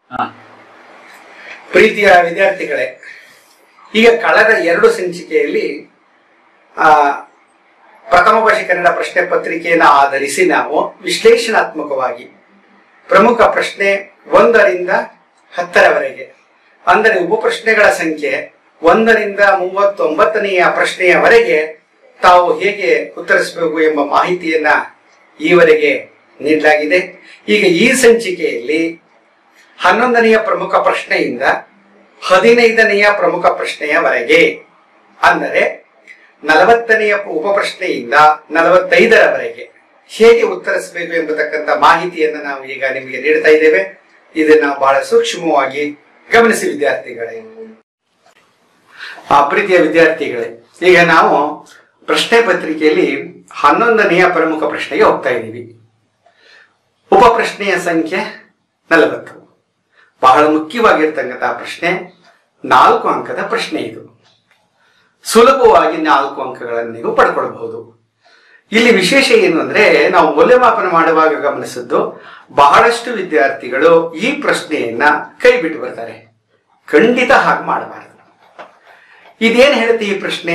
ಹಾ ಪ್ರೀತಿಯ ವಿದ್ಯಾರ್ಥಿಗಳೇ ಈಗ ಕಳೆದ ಎರಡು ಸಂಚಿಕೆಯಲ್ಲಿ ಆ, ಪ್ರಥಮ ಭಾಷೆ ಕನ್ನಡ ಪ್ರಶ್ನೆ ಪತ್ರಿಕೆಯನ್ನು ಆಧರಿಸಿ ನಾವು ವಿಶ್ಲೇಷಣಾತ್ಮಕವಾಗಿ ಪ್ರಮುಖ ಪ್ರಶ್ನೆ ಒಂದರಿಂದ ಹತ್ತರವರೆಗೆ ಅಂದರೆ ಉಪಪ್ರಶ್ನೆಗಳ ಸಂಖ್ಯೆ ಒಂದರಿಂದ ಮೂವತ್ತೊಂಬತ್ತನೆಯ ಪ್ರಶ್ನೆಯವರೆಗೆ ತಾವು ಹೇಗೆ ಉತ್ತರಿಸಬೇಕು ಎಂಬ ಮಾಹಿತಿಯನ್ನ ಈವರೆಗೆ ನೀಡಲಾಗಿದೆ ಈಗ ಈ ಸಂಚಿಕೆಯಲ್ಲಿ ಹನ್ನೊಂದನೆಯ ಪ್ರಮುಖ ಪ್ರಶ್ನೆಯಿಂದ ಹದಿನೈದನೆಯ ಪ್ರಮುಖ ಪ್ರಶ್ನೆಯವರೆಗೆ ಅಂದರೆ ನಲವತ್ತನೆಯ ಉಪಪ್ರಶ್ನೆಯಿಂದ ನಲವತ್ತೈದರವರೆಗೆ ಹೇಗೆ ಉತ್ತರಿಸಬೇಕು ಎಂಬತಕ್ಕಂಥ ಮಾಹಿತಿಯನ್ನು ನಾವು ಈಗ ನಿಮಗೆ ನೀಡ್ತಾ ಇದ್ದೇವೆ ಇದನ್ನ ಬಹಳ ಸೂಕ್ಷ್ಮವಾಗಿ ಗಮನಿಸಿ ವಿದ್ಯಾರ್ಥಿಗಳೇ ಆ ಪ್ರೀತಿಯ ವಿದ್ಯಾರ್ಥಿಗಳೇ ಈಗ ನಾವು ಪ್ರಶ್ನೆ ಪತ್ರಿಕೆಯಲ್ಲಿ ಹನ್ನೊಂದನೆಯ ಪ್ರಮುಖ ಪ್ರಶ್ನೆಗೆ ಹೋಗ್ತಾ ಇದ್ದೀವಿ ಉಪಪ್ರಶ್ನೆಯ ಸಂಖ್ಯೆ ನಲವತ್ತು ಬಹಳ ಮುಖ್ಯವಾಗಿರ್ತಕ್ಕಂತಹ ಪ್ರಶ್ನೆ ನಾಲ್ಕು ಅಂಕದ ಪ್ರಶ್ನೆ ಇದು ಸುಲಭವಾಗಿ ನಾಲ್ಕು ಅಂಕಗಳನ್ನು ನೀವು ಪಡ್ಕೊಳ್ಬಹುದು ಇಲ್ಲಿ ವಿಶೇಷ ಏನು ಅಂದ್ರೆ ನಾವು ಮೌಲ್ಯಮಾಪನ ಮಾಡುವಾಗ ಗಮನಿಸಿದ್ದು ಬಹಳಷ್ಟು ವಿದ್ಯಾರ್ಥಿಗಳು ಈ ಪ್ರಶ್ನೆಯನ್ನ ಕೈ ಬಿಟ್ಟು ಬರ್ತಾರೆ ಖಂಡಿತ ಹಾಗೆ ಮಾಡಬಾರದು ಇದೇನು ಹೇಳುತ್ತೆ ಈ ಪ್ರಶ್ನೆ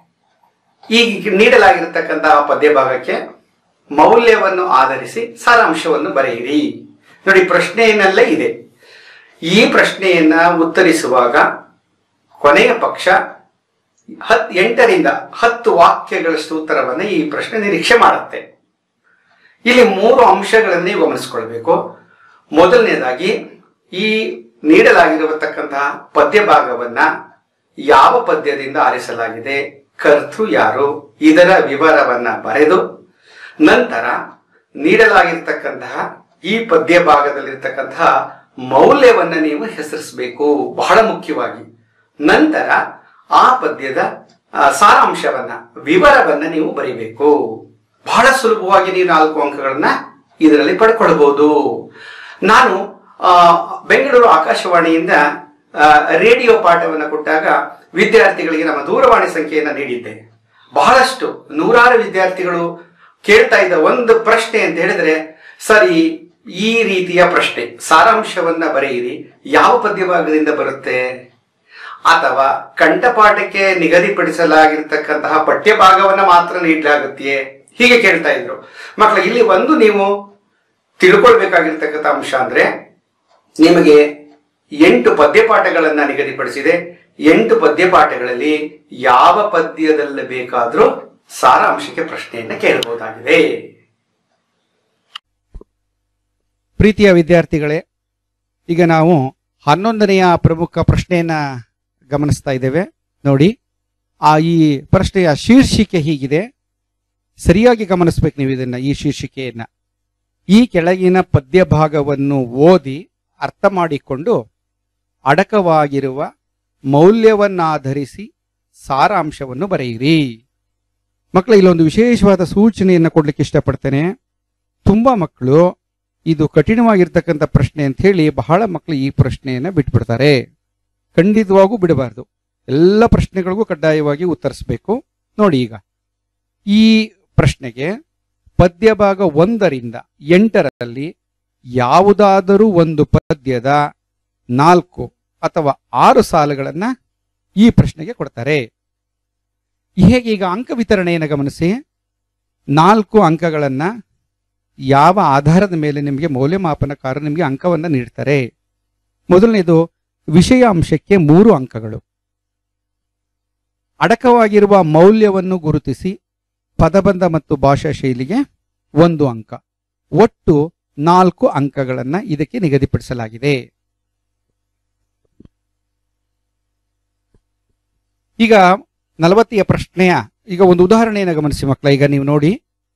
ಈಗ ನೀಡಲಾಗಿರತಕ್ಕಂತಹ ಪದ್ಯ ಭಾಗಕ್ಕೆ ಮೌಲ್ಯವನ್ನು ಆಧರಿಸಿ ಸಾರಾಂಶವನ್ನು ಬರೆಯಿರಿ ನೋಡಿ ಪ್ರಶ್ನೆಯನ್ನಲ್ಲೇ ಇದೆ ಈ ಪ್ರಶ್ನೆಯನ್ನ ಉತ್ತರಿಸುವಾಗ ಕೊನೆಯ ಪಕ್ಷ ಹತ್ ಎಂಟರಿಂದ ಹತ್ತು ವಾಕ್ಯಗಳಷ್ಟು ಉತ್ತರವನ್ನು ಈ ಪ್ರಶ್ನೆ ನಿರೀಕ್ಷೆ ಮಾಡುತ್ತೆ ಇಲ್ಲಿ ಮೂರು ಅಂಶಗಳನ್ನು ನೀವು ಗಮನಿಸಿಕೊಳ್ಬೇಕು ಮೊದಲನೇದಾಗಿ ಈ ನೀಡಲಾಗಿರತಕ್ಕಂತಹ ಪದ್ಯ ಭಾಗವನ್ನ ಯಾವ ಪದ್ಯದಿಂದ ಆರಿಸಲಾಗಿದೆ ಕರ್ತೃ ಯಾರು ಇದರ ವಿವರವನ್ನ ಬರೆದು ನಂತರ ನೀಡಲಾಗಿರ್ತಕ್ಕಂತಹ ಈ ಪದ್ಯ ಭಾಗದಲ್ಲಿರ್ತಕ್ಕಂತಹ ಮೌಲ್ಯವನ್ನ ನೀವು ಹೆಸರಿಸಬೇಕು ಬಹಳ ಮುಖ್ಯವಾಗಿ ನಂತರ ಆ ಪದ್ಯದ ಆ, ಸಾರಾಂಶವನ್ನ ವಿವರವನ್ನ ನೀವು ಬರಿಬೇಕು ಬಹಳ ಸುಲಭವಾಗಿ ನೀವು ನಾಲ್ಕು ಅಂಕಗಳನ್ನ ಇದರಲ್ಲಿ ಪಡ್ಕೊಳ್ಬಹುದು ನಾನು ಆ, ಬೆಂಗಳೂರು ಆಕಾಶವಾಣಿಯಿಂದ ಆ, ರೇಡಿಯೋ ಪಾಠವನ್ನು ಕೊಟ್ಟಾಗ ವಿದ್ಯಾರ್ಥಿಗಳಿಗೆ ನಮ್ಮ ದೂರವಾಣಿ ಸಂಖ್ಯೆಯನ್ನು ನೀಡಿದ್ದೆ ಬಹಳಷ್ಟು ನೂರಾರು ವಿದ್ಯಾರ್ಥಿಗಳು ಕೇಳ್ತಾ ಇದ್ದ ಒಂದು ಪ್ರಶ್ನೆ ಅಂತ ಹೇಳಿದ್ರೆ ಸರಿ ಈ ರೀತಿಯ ಪ್ರಶ್ನೆ ಸಾರಾಂಶವನ್ನ ಬರೆಯಿರಿ ಯಾವ ಪದ್ಯ ಭಾಗದಿಂದ ಬರುತ್ತೆ ಅಥವಾ ಕಂಠಪಾಠಕ್ಕೆ ನಿಗದಿಪಡಿಸಲಾಗಿರ್ತಕ್ಕಂತಹ ಪಠ್ಯ ಭಾಗವನ್ನ ಮಾತ್ರ ನೀಡಲಾಗುತ್ತೆಯೇ ಹೀಗೆ ಕೇಳ್ತಾ ಇದ್ರು ಮಕ್ಕಳ ಇಲ್ಲಿ ಒಂದು ನೀವು ತಿಳ್ಕೊಳ್ಬೇಕಾಗಿರ್ತಕ್ಕಂಥ ಅಂಶ ಅಂದ್ರೆ ನಿಮಗೆ ಎಂಟು ಪದ್ಯಪಾಠಗಳನ್ನ ನಿಗದಿಪಡಿಸಿದೆ ಎಂಟು ಪದ್ಯಪಾಠಗಳಲ್ಲಿ ಯಾವ ಪದ್ಯದಲ್ಲಿ ಬೇಕಾದರೂ ಸಾರಾಂಶಕ್ಕೆ ಪ್ರಶ್ನೆಯನ್ನ ಕೇಳಬಹುದಾಗಿದೆ ಪ್ರೀತಿಯ ವಿದ್ಯಾರ್ಥಿಗಳೇ ಈಗ ನಾವು ಹನ್ನೊಂದನೆಯ ಪ್ರಮುಖ ಪ್ರಶ್ನೆಯನ್ನ ಗಮನಿಸ್ತಾ ಇದ್ದೇವೆ ನೋಡಿ ಆ ಈ ಪ್ರಶ್ನೆಯ ಶೀರ್ಷಿಕೆ ಹೀಗಿದೆ ಸರಿಯಾಗಿ ಗಮನಿಸ್ಬೇಕು ನೀವು ಇದನ್ನ ಈ ಶೀರ್ಷಿಕೆಯನ್ನ ಈ ಕೆಳಗಿನ ಪದ್ಯ ಭಾಗವನ್ನು ಓದಿ ಅರ್ಥ ಮಾಡಿಕೊಂಡು ಅಡಕವಾಗಿರುವ ಮೌಲ್ಯವನ್ನಾಧರಿಸಿ ಸಾರಾಂಶವನ್ನು ಬರೆಯಿರಿ ಮಕ್ಕಳ ಇಲ್ಲೊಂದು ವಿಶೇಷವಾದ ಸೂಚನೆಯನ್ನು ಕೊಡ್ಲಿಕ್ಕೆ ಇಷ್ಟಪಡ್ತೇನೆ ತುಂಬಾ ಮಕ್ಕಳು ಇದು ಕಠಿಣವಾಗಿರ್ತಕ್ಕಂಥ ಪ್ರಶ್ನೆ ಅಂತ ಹೇಳಿ ಬಹಳ ಮಕ್ಕಳು ಈ ಪ್ರಶ್ನೆಯನ್ನ ಬಿಟ್ಬಿಡ್ತಾರೆ ಖಂಡಿತವಾಗೂ ಬಿಡಬಾರ್ದು ಎಲ್ಲ ಪ್ರಶ್ನೆಗಳಿಗೂ ಕಡ್ಡಾಯವಾಗಿ ಉತ್ತರಿಸಬೇಕು ನೋಡಿ ಈಗ ಈ ಪ್ರಶ್ನೆಗೆ ಪದ್ಯ ಭಾಗ ಒಂದರಿಂದ ಎಂಟರಲ್ಲಿ ಯಾವುದಾದರೂ ಒಂದು ಪದ್ಯದ ನಾಲ್ಕು ಅಥವಾ ಆರು ಸಾಲುಗಳನ್ನ ಈ ಪ್ರಶ್ನೆಗೆ ಕೊಡ್ತಾರೆ ಹೇಗೆ ಈಗ ಅಂಕ ವಿತರಣೆಯನ್ನು ಗಮನಿಸಿ ನಾಲ್ಕು ಅಂಕಗಳನ್ನ ಯಾವ ಆಧಾರದ ಮೇಲೆ ನಿಮಗೆ ಮೌಲ್ಯಮಾಪನಕಾರ ನಿಮಗೆ ಅಂಕವನ್ನು ನೀಡ್ತಾರೆ ಮೊದಲನೇದು ವಿಷಯ ಅಂಶಕ್ಕೆ ಮೂರು ಅಂಕಗಳು ಅಡಕವಾಗಿರುವ ಮೌಲ್ಯವನ್ನು ಗುರುತಿಸಿ ಪದಬಂಧ ಮತ್ತು ಭಾಷಾ ಶೈಲಿಗೆ ಒಂದು ಅಂಕ ಒಟ್ಟು ನಾಲ್ಕು ಅಂಕಗಳನ್ನ ಇದಕ್ಕೆ ನಿಗದಿಪಡಿಸಲಾಗಿದೆ ಈಗ ನಲವತ್ತೆಯ ಪ್ರಶ್ನೆಯ ಈಗ ಒಂದು ಉದಾಹರಣೆಯನ್ನು ಗಮನಿಸಿ ಮಕ್ಕಳ ಈಗ ನೀವು ನೋಡಿ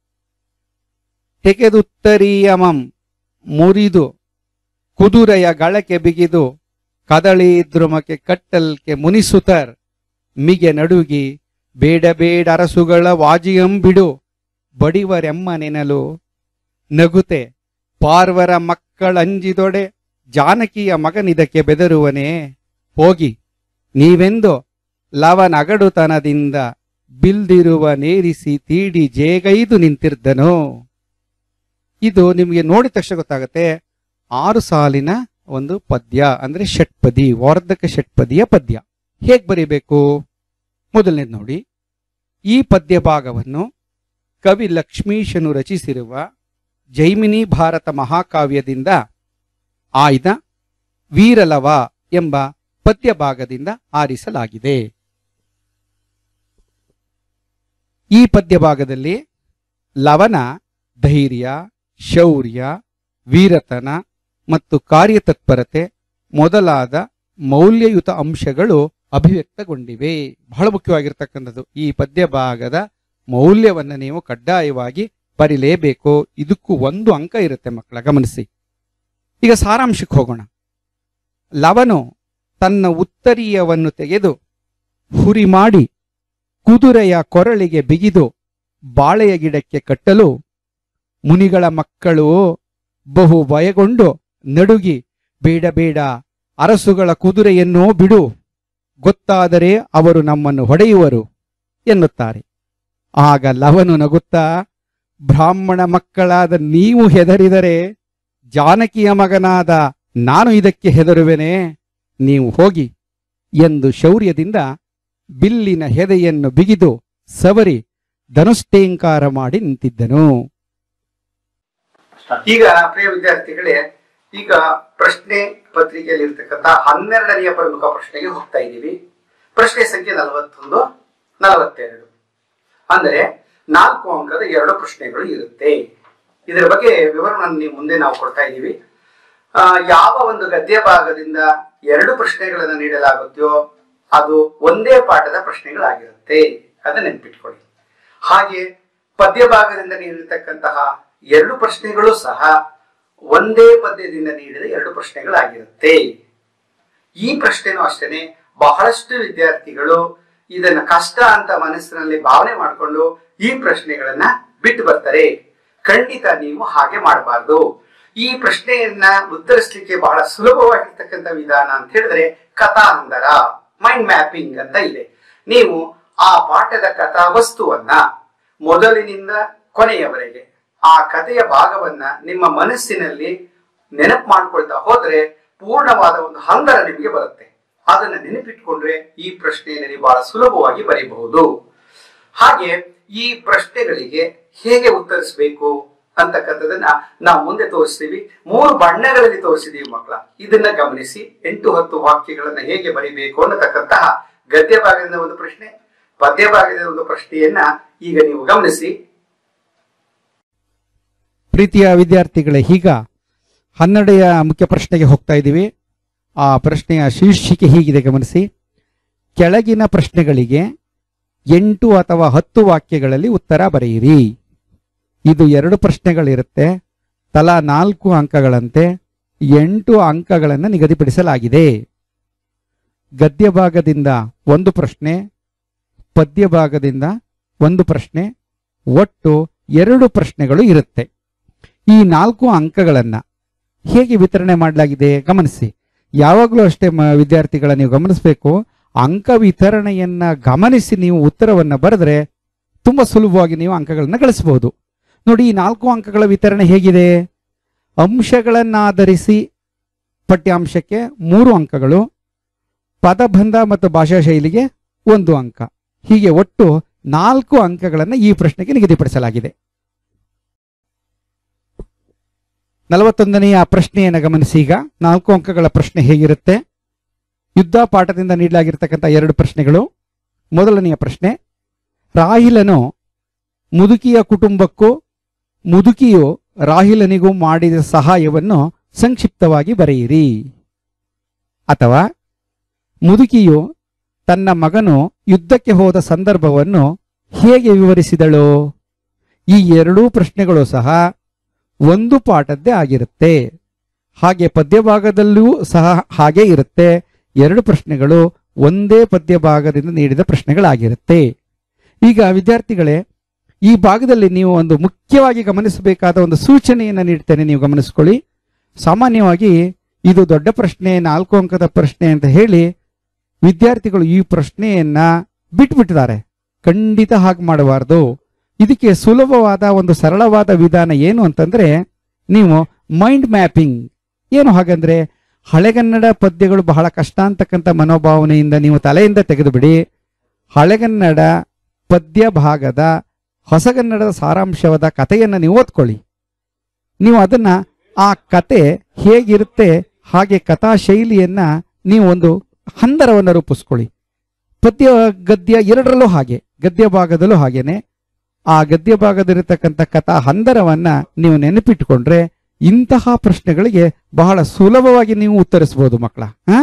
ತೆಗೆದುತ್ತರಿಯಮಂ ಮುರಿದು ಕುದುರೆಯ ಗಳಕ್ಕೆ ಬಿಗಿದು ಕದಳಿ ದ್ರುಮಕ್ಕೆ ಕಟ್ಟಲ್ಕೆ ಮುನಿಸುತರ್ ಮಿಗೆ ನಡುಗಿ ಬೇಡ ಬೇಡ ಅರಸುಗಳ ವಾಜಿಯಂ ಬಿಡು ಬಡಿವರೆಮ್ಮ ನೆನಲು ನಗುತೆ ಪಾರ್ವರ ಮಕ್ಕಳಂಜಿದೊಡೆ ಜಾನಕಿಯ ಮಗನಿದಕ್ಕೆ ಬೆದರುವನೇ ಹೋಗಿ ನೀವೆಂದು ಲವನಗಡುತನದಿಂದ ಬಿಲ್ದಿರುವ ನೇರಿಸಿ ತೀಡಿ ಜೇಗೈದು ನಿಂತಿರ್ದನು ಇದು ನಿಮಗೆ ನೋಡಿದ ತಕ್ಷಣ ಗೊತ್ತಾಗುತ್ತೆ ಆರು ಸಾಲಿನ ಒಂದು ಪದ್ಯ ಅಂದ್ರೆ ಷಟ್ಪದಿ ವಾರ್ಧಕ ಷಟ್ಪದಿಯ ಪದ್ಯ ಹೇಗ್ ಬರೀಬೇಕು ಮೊದಲನೇದು ನೋಡಿ ಈ ಪದ್ಯ ಭಾಗವನ್ನು ಕವಿ ಲಕ್ಷ್ಮೀಶನು ರಚಿಸಿರುವ ಜೈಮಿನಿ ಭಾರತ ಮಹಾಕಾವ್ಯದಿಂದ ಆಯ್ದ ವೀರಲವ ಎಂಬ ಪದ್ಯ ಭಾಗದಿಂದ ಆರಿಸಲಾಗಿದೆ ಈ ಪದ್ಯ ಭಾಗದಲ್ಲಿ ಲವನ ಧೈರ್ಯ ಶೌರ್ಯ ವೀರತನ ಮತ್ತು ಕಾರ್ಯತತ್ಪರತೆ ಮೊದಲಾದ ಮೌಲ್ಯಯುತ ಅಂಶಗಳು ಅಭಿವ್ಯಕ್ತಗೊಂಡಿವೆ ಬಹಳ ಮುಖ್ಯವಾಗಿರ್ತಕ್ಕಂಥದ್ದು ಈ ಪದ್ಯ ಭಾಗದ ಮೌಲ್ಯವನ್ನು ನೀವು ಕಡ್ಡಾಯವಾಗಿ ಬರಿಲೇಬೇಕು ಇದಕ್ಕೂ ಒಂದು ಅಂಕ ಇರುತ್ತೆ ಮಕ್ಕಳ ಗಮನಿಸಿ ಈಗ ಸಾರಾಂಶಕ್ಕೆ ಹೋಗೋಣ ಲವನು ತನ್ನ ಉತ್ತರೀಯವನ್ನು ತೆಗೆದು ಹುರಿ ಮಾಡಿ ಕುದುರೆಯ ಕೊರಳಿಗೆ ಬಿಗಿದು ಬಾಳೆಯ ಗಿಡಕ್ಕೆ ಕಟ್ಟಲು ಮುನಿಗಳ ಮಕ್ಕಳು ಬಹು ಭಯಗೊಂಡು ನಡುಗಿ ಬೇಡ ಬೇಡ ಅರಸುಗಳ ಕುದುರೆಯನ್ನೋ ಬಿಡು ಗೊತ್ತಾದರೆ ಅವರು ನಮ್ಮನ್ನು ಹೊಡೆಯುವರು ಎನ್ನುತ್ತಾರೆ ಆಗ ಲವನು ನಗುತ್ತಾ ಬ್ರಾಹ್ಮಣ ಮಕ್ಕಳಾದ ನೀವು ಹೆದರಿದರೆ ಜಾನಕಿಯ ಮಗನಾದ ನಾನು ಇದಕ್ಕೆ ಹೆದರುವೆನೆ ನೀವು ಹೋಗಿ ಎಂದು ಶೌರ್ಯದಿಂದ ಬಿಲ್ಲಿನ ಹೆದೆಯನ್ನು ಬಿಗಿದು ಸವರಿ ಧನುಷ್ಟೇಂಕಾರ ಮಾಡಿ ನಿಂತಿದ್ದನು ಈಗ ಪ್ರಿಯ ವಿದ್ಯಾರ್ಥಿಗಳೇ ಈಗ ಪ್ರಶ್ನೆ ಪತ್ರಿಕೆಯಲ್ಲಿ ಇರ್ತಕ್ಕಂಥ ಹನ್ನೆರಡನೆಯ ಪ್ರಮುಖ ಪ್ರಶ್ನೆಗೆ ಹೋಗ್ತಾ ಇದ್ದೀವಿ ಪ್ರಶ್ನೆ ಸಂಖ್ಯೆ ನಲವತ್ತೊಂದು ನಲವತ್ತೆರಡು ಅಂದರೆ ನಾಲ್ಕು ಅಂಕದ ಎರಡು ಪ್ರಶ್ನೆಗಳು ಇರುತ್ತೆ ಇದರ ಬಗ್ಗೆ ವಿವರವನ್ನು ನೀವು ಮುಂದೆ ನಾವು ಕೊಡ್ತಾ ಇದ್ದೀವಿ ಆ, ಯಾವ ಒಂದು ಗದ್ಯ ಭಾಗದಿಂದ ಎರಡು ಪ್ರಶ್ನೆಗಳನ್ನು ನೀಡಲಾಗುತ್ತೆಯೋ ಅದು ಒಂದೇ ಪಾಠದ ಪ್ರಶ್ನೆಗಳಾಗಿರುತ್ತೆ ಅದನ್ನ ನೆನ್ಪಿಟ್ಕೊಳ್ಳಿ ಹಾಗೆ ಪದ್ಯ ಭಾಗದಿಂದ ನೀಡಿರ್ತಕ್ಕಂತಹ ಎರಡು ಪ್ರಶ್ನೆಗಳು ಸಹ ಒಂದೇ ಪದ್ಯದಿಂದ ನೀಡಿದ ಎರಡು ಪ್ರಶ್ನೆಗಳಾಗಿರುತ್ತೆ ಈ ಪ್ರಶ್ನೆನೂ ಅಷ್ಟೇನೆ ಬಹಳಷ್ಟು ವಿದ್ಯಾರ್ಥಿಗಳು ಇದನ್ನ ಕಷ್ಟ ಅಂತ ಮನಸ್ಸಿನಲ್ಲಿ ಭಾವನೆ ಮಾಡಿಕೊಂಡು ಈ ಪ್ರಶ್ನೆಗಳನ್ನ ಬಿಟ್ಟು ಬರ್ತಾರೆ ಖಂಡಿತ ನೀವು ಹಾಗೆ ಮಾಡಬಾರ್ದು ಈ ಪ್ರಶ್ನೆಯನ್ನ ಉತ್ತರಿಸಲಿಕ್ಕೆ ಬಹಳ ಸುಲಭವಾಗಿರ್ತಕ್ಕಂಥ ವಿಧಾನ ಅಂತ ಹೇಳಿದ್ರೆ ಕಥಾಂತರ ಮೈಂಡ್ ಮ್ಯಾಪಿಂಗ್ ಅಂತ ಇದೆ ನೀವು ಆ ಪಾಠದ ಕಥಾ ವಸ್ತುವನ್ನ ಮೊದಲಿನಿಂದ ಕೊನೆಯವರೆಗೆ ಆ ಕಥೆಯ ಭಾಗವನ್ನ ನಿಮ್ಮ ಮನಸ್ಸಿನಲ್ಲಿ ನೆನಪು ಮಾಡ್ಕೊಳ್ತಾ ಹೋದ್ರೆ ಪೂರ್ಣವಾದ ಒಂದು ಹಂದರ ನಿಮಗೆ ಬರುತ್ತೆ ಅದನ್ನ ನೆನಪಿಟ್ಕೊಂಡ್ರೆ ಈ ಪ್ರಶ್ನೆಯನ್ನು ನೀವು ಬಹಳ ಸುಲಭವಾಗಿ ಬರೀಬಹುದು ಹಾಗೆ ಈ ಪ್ರಶ್ನೆಗಳಿಗೆ ಹೇಗೆ ಉತ್ತರಿಸಬೇಕು ಅಂತಕ್ಕಂಥದನ್ನ ನಾವು ಮುಂದೆ ತೋರಿಸ್ತೀವಿ ಮೂರು ಬಣ್ಣಗಳಲ್ಲಿ ತೋರಿಸಿದೀವಿ ಮಕ್ಕಳ ಇದನ್ನ ಗಮನಿಸಿ ಎಂಟು ಹತ್ತು ವಾಕ್ಯಗಳನ್ನ ಹೇಗೆ ಬರಿಬೇಕು ಅನ್ನತಕ್ಕಂತಹ ಗದ್ಯ ಭಾಗದಿಂದ ಒಂದು ಪ್ರಶ್ನೆ ಪದ್ಯ ಭಾಗದಿಂದ ಒಂದು ಪ್ರಶ್ನೆಯನ್ನ ಈಗ ನೀವು ಗಮನಿಸಿ ಪ್ರೀತಿಯ ವಿದ್ಯಾರ್ಥಿಗಳೇ ಈಗ ಹನ್ನೆರಡೆಯ ಮುಖ್ಯ ಪ್ರಶ್ನೆಗೆ ಹೋಗ್ತಾ ಇದ್ದೀವಿ ಆ ಪ್ರಶ್ನೆಯ ಶೀರ್ಷಿಕೆ ಹೀಗಿದೆ ಗಮನಿಸಿ ಕೆಳಗಿನ ಪ್ರಶ್ನೆಗಳಿಗೆ ಎಂಟು ಅಥವಾ ಹತ್ತು ವಾಕ್ಯಗಳಲ್ಲಿ ಉತ್ತರ ಬರೆಯಿರಿ ಇದು ಎರಡು ಪ್ರಶ್ನೆಗಳಿರುತ್ತೆ ತಲಾ ನಾಲ್ಕು ಅಂಕಗಳಂತೆ ಎಂಟು ಅಂಕಗಳನ್ನು ನಿಗದಿಪಡಿಸಲಾಗಿದೆ ಗದ್ಯ ಭಾಗದಿಂದ ಒಂದು ಪ್ರಶ್ನೆ ಪದ್ಯ ಭಾಗದಿಂದ ಒಂದು ಪ್ರಶ್ನೆ ಒಟ್ಟು ಎರಡು ಪ್ರಶ್ನೆಗಳು ಇರುತ್ತೆ ಈ ನಾಲ್ಕು ಅಂಕಗಳನ್ನ ಹೇಗೆ ವಿತರಣೆ ಮಾಡಲಾಗಿದೆ ಗಮನಿಸಿ ಯಾವಾಗಲೂ ಅಷ್ಟೇ ಮ- ವಿದ್ಯಾರ್ಥಿಗಳ ನೀವು ಗಮನಿಸಬೇಕು ಅಂಕ ವಿತರಣೆಯನ್ನ ಗಮನಿಸಿ ನೀವು ಉತ್ತರವನ್ನ ಬರೆದ್ರೆ ತುಂಬಾ ಸುಲಭವಾಗಿ ನೀವು ಅಂಕಗಳನ್ನ ಗಳಿಸಬಹುದು ನೋಡಿ ಈ ನಾಲ್ಕು ಅಂಕಗಳ ವಿತರಣೆ ಹೇಗಿದೆ ಅಂಶಗಳನ್ನಾಧರಿಸಿ ಪಠ್ಯಾಂಶಕ್ಕೆ ಮೂರು ಅಂಕಗಳು ಪದಬಂಧ ಮತ್ತು ಭಾಷಾ ಶೈಲಿಗೆ ಒಂದು ಅಂಕ ಹೀಗೆ ಒಟ್ಟು ನಾಲ್ಕು ಅಂಕಗಳನ್ನು ಈ ಪ್ರಶ್ನೆಗೆ ನಿಗದಿಪಡಿಸಲಾಗಿದೆ ನಲವತ್ತೊಂದನೆಯ ಪ್ರಶ್ನೆಯನ್ನು ಗಮನಿಸಿ ಈಗ ನಾಲ್ಕು ಅಂಕಗಳ ಪ್ರಶ್ನೆ ಹೇಗಿರುತ್ತೆ ಯುದ್ಧ ಪಾಠದಿಂದ ನೀಡಲಾಗಿರ್ತಕ್ಕಂಥ ಎರಡು ಪ್ರಶ್ನೆಗಳು ಮೊದಲನೆಯ ಪ್ರಶ್ನೆ ರಾಹಿಲನು ಮುದುಕಿಯ ಕುಟುಂಬಕ್ಕೂ ಮುದುಕಿಯು ರಾಹಿಲನಿಗೂ ಮಾಡಿದ ಸಹಾಯವನ್ನು ಸಂಕ್ಷಿಪ್ತವಾಗಿ ಬರೆಯಿರಿ ಅಥವಾ ಮುದುಕಿಯು ತನ್ನ ಮಗನು ಯುದ್ಧಕ್ಕೆ ಹೋದ ಸಂದರ್ಭವನ್ನು ಹೇಗೆ ವಿವರಿಸಿದಳು ಈ ಎರಡೂ ಪ್ರಶ್ನೆಗಳು ಸಹ ಒಂದು ಪಾಠದ್ದೇ ಆಗಿರುತ್ತೆ ಹಾಗೆ ಪದ್ಯಭಾಗದಲ್ಲೂ ಸಹ ಹಾಗೆ ಇರುತ್ತೆ ಎರಡು ಪ್ರಶ್ನೆಗಳು ಒಂದೇ ಪದ್ಯ ಭಾಗದಿಂದ ನೀಡಿದ ಪ್ರಶ್ನೆಗಳಾಗಿರುತ್ತೆ ಈಗ ವಿದ್ಯಾರ್ಥಿಗಳೇ ಈ ಭಾಗದಲ್ಲಿ ನೀವು ಒಂದು ಮುಖ್ಯವಾಗಿ ಗಮನಿಸಬೇಕಾದ ಒಂದು ಸೂಚನೆಯನ್ನು ನೀಡ್ತೇನೆ ನೀವು ಗಮನಿಸ್ಕೊಳ್ಳಿ ಸಾಮಾನ್ಯವಾಗಿ ಇದು ದೊಡ್ಡ ಪ್ರಶ್ನೆ ನಾಲ್ಕು ಅಂಕದ ಪ್ರಶ್ನೆ ಅಂತ ಹೇಳಿ ವಿದ್ಯಾರ್ಥಿಗಳು ಈ ಪ್ರಶ್ನೆಯನ್ನ ಬಿಟ್ಬಿಟ್ಟಿದ್ದಾರೆ ಖಂಡಿತ ಹಾಗೆ ಮಾಡಬಾರ್ದು ಇದಕ್ಕೆ ಸುಲಭವಾದ ಒಂದು ಸರಳವಾದ ವಿಧಾನ ಏನು ಅಂತಂದ್ರೆ ನೀವು ಮೈಂಡ್ ಮ್ಯಾಪಿಂಗ್ ಏನು ಹಾಗಂದ್ರೆ ಹಳೆಗನ್ನಡ ಪದ್ಯಗಳು ಬಹಳ ಕಷ್ಟ ಅಂತಕ್ಕಂಥ ಮನೋಭಾವನೆಯಿಂದ ನೀವು ತಲೆಯಿಂದ ತೆಗೆದುಬಿಡಿ ಹಳೆಗನ್ನಡ ಪದ್ಯ ಭಾಗದ ಹೊಸಗನ್ನಡದ ಸಾರಾಂಶವಾದ ಕಥೆಯನ್ನು ನೀವು ಓದ್ಕೊಳ್ಳಿ ನೀವು ಅದನ್ನ ಆ ಕತೆ ಹೇಗಿರುತ್ತೆ ಹಾಗೆ ಕಥಾ ಶೈಲಿಯನ್ನ ನೀವು ಒಂದು ಹಂದರವನ್ನು ರೂಪಿಸ್ಕೊಳ್ಳಿ ಪದ್ಯ ಗದ್ಯ ಎರಡರಲ್ಲೂ ಹಾಗೆ ಗದ್ಯ ಭಾಗದಲ್ಲೂ ಹಾಗೇನೆ ಆ ಗದ್ಯ ಭಾಗದಲ್ಲಿರತಕ್ಕಂಥ ಕಥಾ ಹಂದರವನ್ನ ನೀವು ನೆನಪಿಟ್ಟುಕೊಂಡ್ರೆ ಇಂತಹ ಪ್ರಶ್ನೆಗಳಿಗೆ ಬಹಳ ಸುಲಭವಾಗಿ ನೀವು ಉತ್ತರಿಸಬಹುದು ಮಕ್ಕಳ ಹ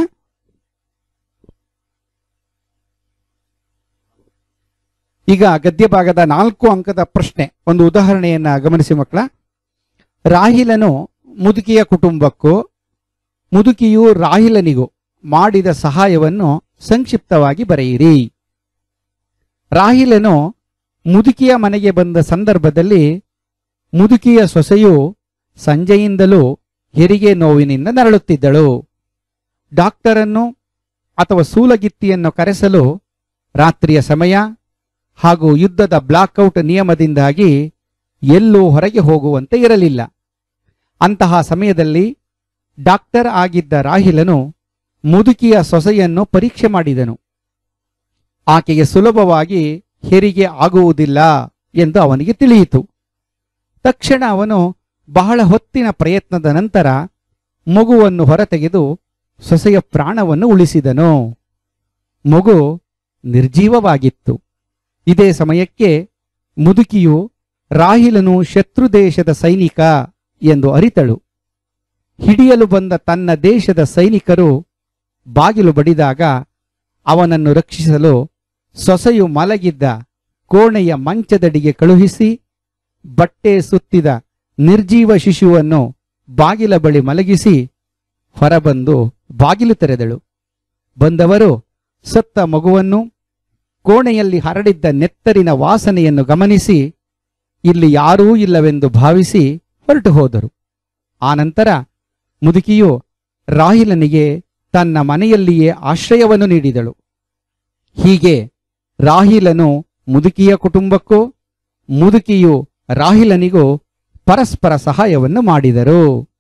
ಈಗ ಗದ್ಯ ಭಾಗದ ನಾಲ್ಕು ಅಂಕದ ಪ್ರಶ್ನೆ ಒಂದು ಉದಾಹರಣೆಯನ್ನ ಗಮನಿಸಿ ಮಕ್ಕಳ ರಾಹಿಲನು ಮುದುಕಿಯ ಕುಟುಂಬಕ್ಕೂ ಮುದುಕಿಯು ರಾಹಿಲನಿಗೂ ಮಾಡಿದ ಸಹಾಯವನ್ನು ಸಂಕ್ಷಿಪ್ತವಾಗಿ ಬರೆಯಿರಿ ರಾಹಿಲನು ಮುದುಕಿಯ ಮನೆಗೆ ಬಂದ ಸಂದರ್ಭದಲ್ಲಿ ಮುದುಕಿಯ ಸೊಸೆಯು ಸಂಜೆಯಿಂದಲೂ ಹೆರಿಗೆ ನೋವಿನಿಂದ ನರಳುತ್ತಿದ್ದಳು ಡಾಕ್ಟರನ್ನು ಅಥವಾ ಸೂಲಗಿತ್ತಿಯನ್ನು ಕರೆಸಲು ರಾತ್ರಿಯ ಸಮಯ ಹಾಗೂ ಯುದ್ಧದ ಬ್ಲಾಕ್ಔಟ್ ನಿಯಮದಿಂದಾಗಿ ಎಲ್ಲೂ ಹೊರಗೆ ಹೋಗುವಂತೆ ಇರಲಿಲ್ಲ ಅಂತಹ ಸಮಯದಲ್ಲಿ ಡಾಕ್ಟರ್ ಆಗಿದ್ದ ರಾಹಿಲನು ಮುದುಕಿಯ ಸೊಸೆಯನ್ನು ಪರೀಕ್ಷೆ ಮಾಡಿದನು ಆಕೆಗೆ ಸುಲಭವಾಗಿ ಹೆರಿಗೆ ಆಗುವುದಿಲ್ಲ ಎಂದು ಅವನಿಗೆ ತಿಳಿಯಿತು ತಕ್ಷಣ ಅವನು ಬಹಳ ಹೊತ್ತಿನ ಪ್ರಯತ್ನದ ನಂತರ ಮಗುವನ್ನು ಹೊರತೆಗೆದು ಸೊಸೆಯ ಪ್ರಾಣವನ್ನು ಉಳಿಸಿದನು ಮಗು ನಿರ್ಜೀವವಾಗಿತ್ತು ಇದೇ ಸಮಯಕ್ಕೆ ಮುದುಕಿಯು ರಾಹಿಲನು ಶತ್ರು ದೇಶದ ಸೈನಿಕ ಎಂದು ಅರಿತಳು ಹಿಡಿಯಲು ಬಂದ ತನ್ನ ದೇಶದ ಸೈನಿಕರು ಬಾಗಿಲು ಬಡಿದಾಗ ಅವನನ್ನು ರಕ್ಷಿಸಲು ಸೊಸೆಯು ಮಲಗಿದ್ದ ಕೋಣೆಯ ಮಂಚದಡಿಗೆ ಕಳುಹಿಸಿ ಬಟ್ಟೆ ಸುತ್ತಿದ ನಿರ್ಜೀವ ಶಿಶುವನ್ನು ಬಾಗಿಲ ಬಳಿ ಮಲಗಿಸಿ ಹೊರಬಂದು ಬಾಗಿಲು ತೆರೆದಳು ಬಂದವರು ಸತ್ತ ಮಗುವನ್ನು ಕೋಣೆಯಲ್ಲಿ ಹರಡಿದ್ದ ನೆತ್ತರಿನ ವಾಸನೆಯನ್ನು ಗಮನಿಸಿ ಇಲ್ಲಿ ಯಾರೂ ಇಲ್ಲವೆಂದು ಭಾವಿಸಿ ಹೊರಟು ಹೋದರು ಆನಂತರ ಮುದುಕಿಯು ರಾಹಿಲನಿಗೆ ತನ್ನ ಮನೆಯಲ್ಲಿಯೇ ಆಶ್ರಯವನ್ನು ನೀಡಿದಳು ಹೀಗೆ ರಾಹಿಲನು ಮುದುಕಿಯ ಕುಟುಂಬಕ್ಕೂ ಮುದುಕಿಯು ರಾಹಿಲನಿಗೂ ಪರಸ್ಪರ ಸಹಾಯವನ್ನು ಮಾಡಿದರು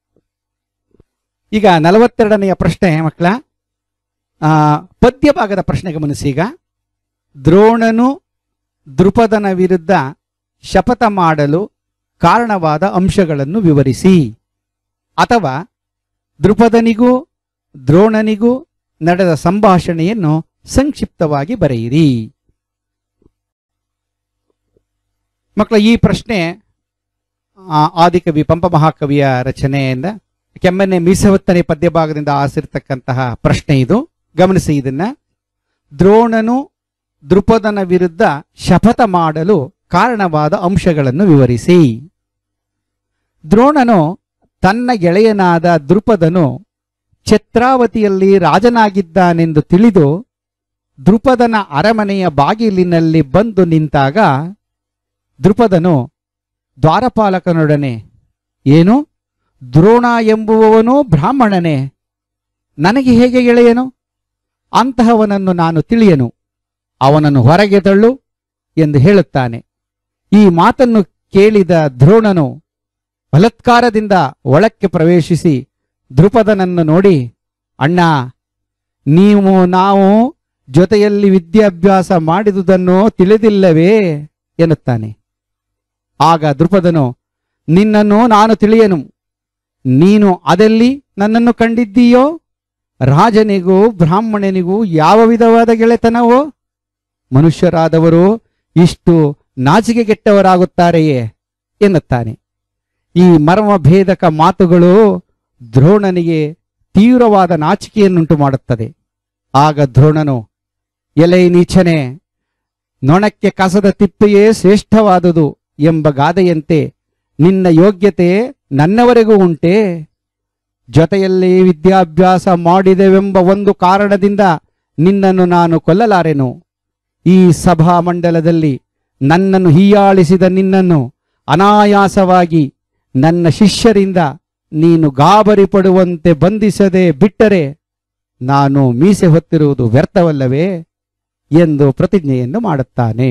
ಈಗ ನಲವತ್ತೆರಡನೆಯ ಪ್ರಶ್ನೆ ಮಕ್ಕಳ ಆ, ಪದ್ಯ ಭಾಗದ ಪ್ರಶ್ನೆ ಗಮನಿಸಿ ಈಗ ದ್ರೋಣನು ದೃಪದನ ವಿರುದ್ಧ ಶಪಥ ಮಾಡಲು ಕಾರಣವಾದ ಅಂಶಗಳನ್ನು ವಿವರಿಸಿ ಅಥವಾ ದೃಪದನಿಗೂ ದ್ರೋಣನಿಗೂ ನಡೆದ ಸಂಭಾಷಣೆಯನ್ನು ಸಂಕ್ಷಿಪ್ತವಾಗಿ ಬರೆಯಿರಿ ಮಕ್ಕಳ ಈ ಪ್ರಶ್ನೆ ಆ, ಆದಿಕವಿ ಪಂಪ ಮಹಾಕವಿಯ ರಚನೆಯಿಂದ ಕೆಮ್ಮನೆ ಮೀಸವತ್ತನೆ ಪದ್ಯ ಭಾಗದಿಂದ ಆಸಿರ್ತಕ್ಕಂತಹ ಪ್ರಶ್ನೆ ಇದು ಗಮನಿಸಿ ಇದನ್ನ ದ್ರೋಣನು ದೃಪದನ ವಿರುದ್ಧ ಶಪಥ ಮಾಡಲು ಕಾರಣವಾದ ಅಂಶಗಳನ್ನು ವಿವರಿಸಿ ದ್ರೋಣನು ತನ್ನ ಗೆಳೆಯನಾದ ದೃಪದನು ಛತ್ರಾವತಿಯಲ್ಲಿ ರಾಜನಾಗಿದ್ದಾನೆಂದು ತಿಳಿದು ದೃಪದನ ಅರಮನೆಯ ಬಾಗಿಲಿನಲ್ಲಿ ಬಂದು ನಿಂತಾಗ ದೃಪದನು ದ್ವಾರಪಾಲಕನೊಡನೆ ಏನು ದ್ರೋಣ ಎಂಬುವವನು ಬ್ರಾಹ್ಮಣನೇ ನನಗೆ ಹೇಗೆ ಗೆಳೆಯನು ಅಂತಹವನನ್ನು ನಾನು ತಿಳಿಯನು ಅವನನ್ನು ಹೊರಗೆ ತಳ್ಳು ಎಂದು ಹೇಳುತ್ತಾನೆ ಈ ಮಾತನ್ನು ಕೇಳಿದ ದ್ರೋಣನು ಬಲತ್ಕಾರದಿಂದ ಒಳಕ್ಕೆ ಪ್ರವೇಶಿಸಿ ದೃಪದನನ್ನು ನೋಡಿ ಅಣ್ಣ ನೀವು ನಾವು ಜೊತೆಯಲ್ಲಿ ವಿದ್ಯಾಭ್ಯಾಸ ಮಾಡಿದುದನ್ನು ತಿಳಿದಿಲ್ಲವೇ ಎನ್ನುತ್ತಾನೆ ಆಗ ದೃಪದನು ನಿನ್ನನ್ನು ನಾನು ತಿಳಿಯನು ನೀನು ಅದೆಲ್ಲಿ ನನ್ನನ್ನು ಕಂಡಿದ್ದೀಯೋ ರಾಜನಿಗೂ ಬ್ರಾಹ್ಮಣನಿಗೂ ಯಾವ ವಿಧವಾದ ಗೆಳೆತನವೋ ಮನುಷ್ಯರಾದವರು ಇಷ್ಟು ನಾಚಿಕೆಗೆಟ್ಟವರಾಗುತ್ತಾರೆಯೇ ಎನ್ನುತ್ತಾನೆ ಈ ಮರ್ಮಭೇದಕ ಮಾತುಗಳು ದ್ರೋಣನಿಗೆ ತೀವ್ರವಾದ ನಾಚಿಕೆಯನ್ನುಂಟು ಮಾಡುತ್ತದೆ ಆಗ ದ್ರೋಣನು ಎಲೆ ನೀಚನೆ ನೊಣಕ್ಕೆ ಕಸದ ತಿಪ್ಪೆಯೇ ಶ್ರೇಷ್ಠವಾದುದು ಎಂಬ ಗಾದೆಯಂತೆ ನಿನ್ನ ಯೋಗ್ಯತೆ ನನ್ನವರೆಗೂ ಉಂಟೆ ಜೊತೆಯಲ್ಲಿ ವಿದ್ಯಾಭ್ಯಾಸ ಮಾಡಿದೆವೆಂಬ ಒಂದು ಕಾರಣದಿಂದ ನಿನ್ನನ್ನು ನಾನು ಕೊಲ್ಲಲಾರೆನು ಈ ಸಭಾ ಮಂಡಲದಲ್ಲಿ ನನ್ನನ್ನು ಹೀಯಾಳಿಸಿದ ನಿನ್ನನ್ನು ಅನಾಯಾಸವಾಗಿ ನನ್ನ ಶಿಷ್ಯರಿಂದ ನೀನು ಗಾಬರಿ ಪಡುವಂತೆ ಬಂಧಿಸದೆ ಬಿಟ್ಟರೆ ನಾನು ಮೀಸೆ ಹೊತ್ತಿರುವುದು ವ್ಯರ್ಥವಲ್ಲವೇ ಎಂದು ಪ್ರತಿಜ್ಞೆಯನ್ನು ಮಾಡುತ್ತಾನೆ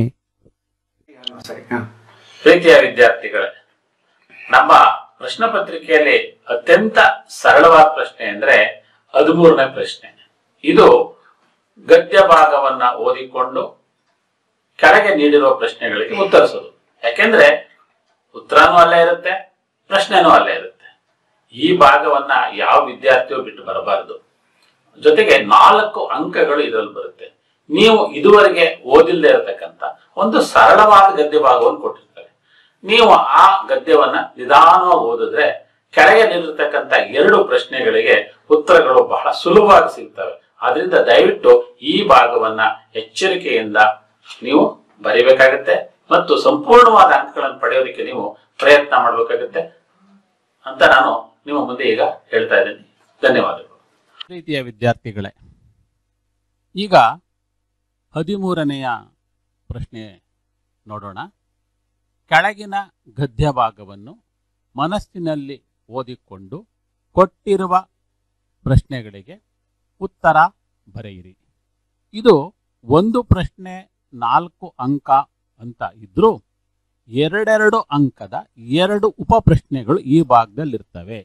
ಸರಿ ಹ. ಪ್ರೀತಿಯ ವಿದ್ಯಾರ್ಥಿಗಳೇ ನಮ್ಮ ಪ್ರಶ್ನೆ ಪತ್ರಿಕೆಯಲ್ಲಿ ಅತ್ಯಂತ ಸರಳವಾದ ಪ್ರಶ್ನೆ ಅಂದ್ರೆ ಹದಿಮೂರನೇ ಪ್ರಶ್ನೆ ಇದು ಗದ್ಯ ಭಾಗವನ್ನ ಓದಿಕೊಂಡು ಕೆಳಗೆ ನೀಡಿರುವ ಪ್ರಶ್ನೆಗಳಿಗೆ ಉತ್ತರಿಸೋದು ಯಾಕೆಂದ್ರೆ ಉತ್ತರನೂ ಅಲ್ಲೇ ಇರುತ್ತೆ ಪ್ರಶ್ನೆನೂ ಅಲ್ಲೇ ಇರುತ್ತೆ ಈ ಭಾಗವನ್ನ ಯಾವ ವಿದ್ಯಾರ್ಥಿಯೂ ಬಿಟ್ಟು ಬರಬಾರದು ಜೊತೆಗೆ ನಾಲ್ಕು ಅಂಕಗಳು ಇದರಲ್ಲಿ ಬರುತ್ತೆ ನೀವು ಇದುವರೆಗೆ ಓದಿಲ್ಲದೆ ಇರತಕ್ಕಂತ ಒಂದು ಸರಳವಾದ ಗದ್ಯ ಭಾಗವನ್ನು ಕೊಟ್ಟಿರ್ತಾರೆ ನೀವು ಆ ಗದ್ಯವನ್ನ ನಿಧಾನವಾಗಿ ಓದಿದ್ರೆ ಕೆಳಗೆ ನಿಲ್ಲಿರ್ತಕ್ಕಂಥ ಎರಡು ಪ್ರಶ್ನೆಗಳಿಗೆ ಉತ್ತರಗಳು ಬಹಳ ಸುಲಭವಾಗಿ ಸಿಗ್ತವೆ ಆದ್ರಿಂದ ದಯವಿಟ್ಟು ಈ ಭಾಗವನ್ನ ಎಚ್ಚರಿಕೆಯಿಂದ ನೀವು ಬರಿಬೇಕಾಗತ್ತೆ ಮತ್ತು ಸಂಪೂರ್ಣವಾದ ಅಂಕಗಳನ್ನು ಪಡೆಯೋದಕ್ಕೆ ನೀವು ಪ್ರಯತ್ನ ಮಾಡಬೇಕಾಗತ್ತೆ ಅಂತ ನಾನು ನಿಮ್ಮ ಮುಂದೆ ಈಗ ಹೇಳ್ತಾ ಇದ್ದೀನಿ ಧನ್ಯವಾದಗಳು ಪ್ರೀತಿಯ ವಿದ್ಯಾರ್ಥಿಗಳೇ ಈಗ ಹದಿಮೂರನೆಯ ಪ್ರಶ್ನೆ ನೋಡೋಣ ಕೆಳಗಿನ ಗದ್ಯ ಭಾಗವನ್ನು ಮನಸ್ಸಿನಲ್ಲಿ ಓದಿಕೊಂಡು ಕೊಟ್ಟಿರುವ ಪ್ರಶ್ನೆಗಳಿಗೆ ಉತ್ತರ ಬರೆಯಿರಿ ಇದು ಒಂದು ಪ್ರಶ್ನೆ ನಾಲ್ಕು ಅಂಕ ಅಂತ ಇದ್ರೂ ಎರಡೆರಡು ಅಂಕದ ಎರಡು ಉಪ ಪ್ರಶ್ನೆಗಳು ಈ ಭಾಗದಲ್ಲಿರ್ತವೆ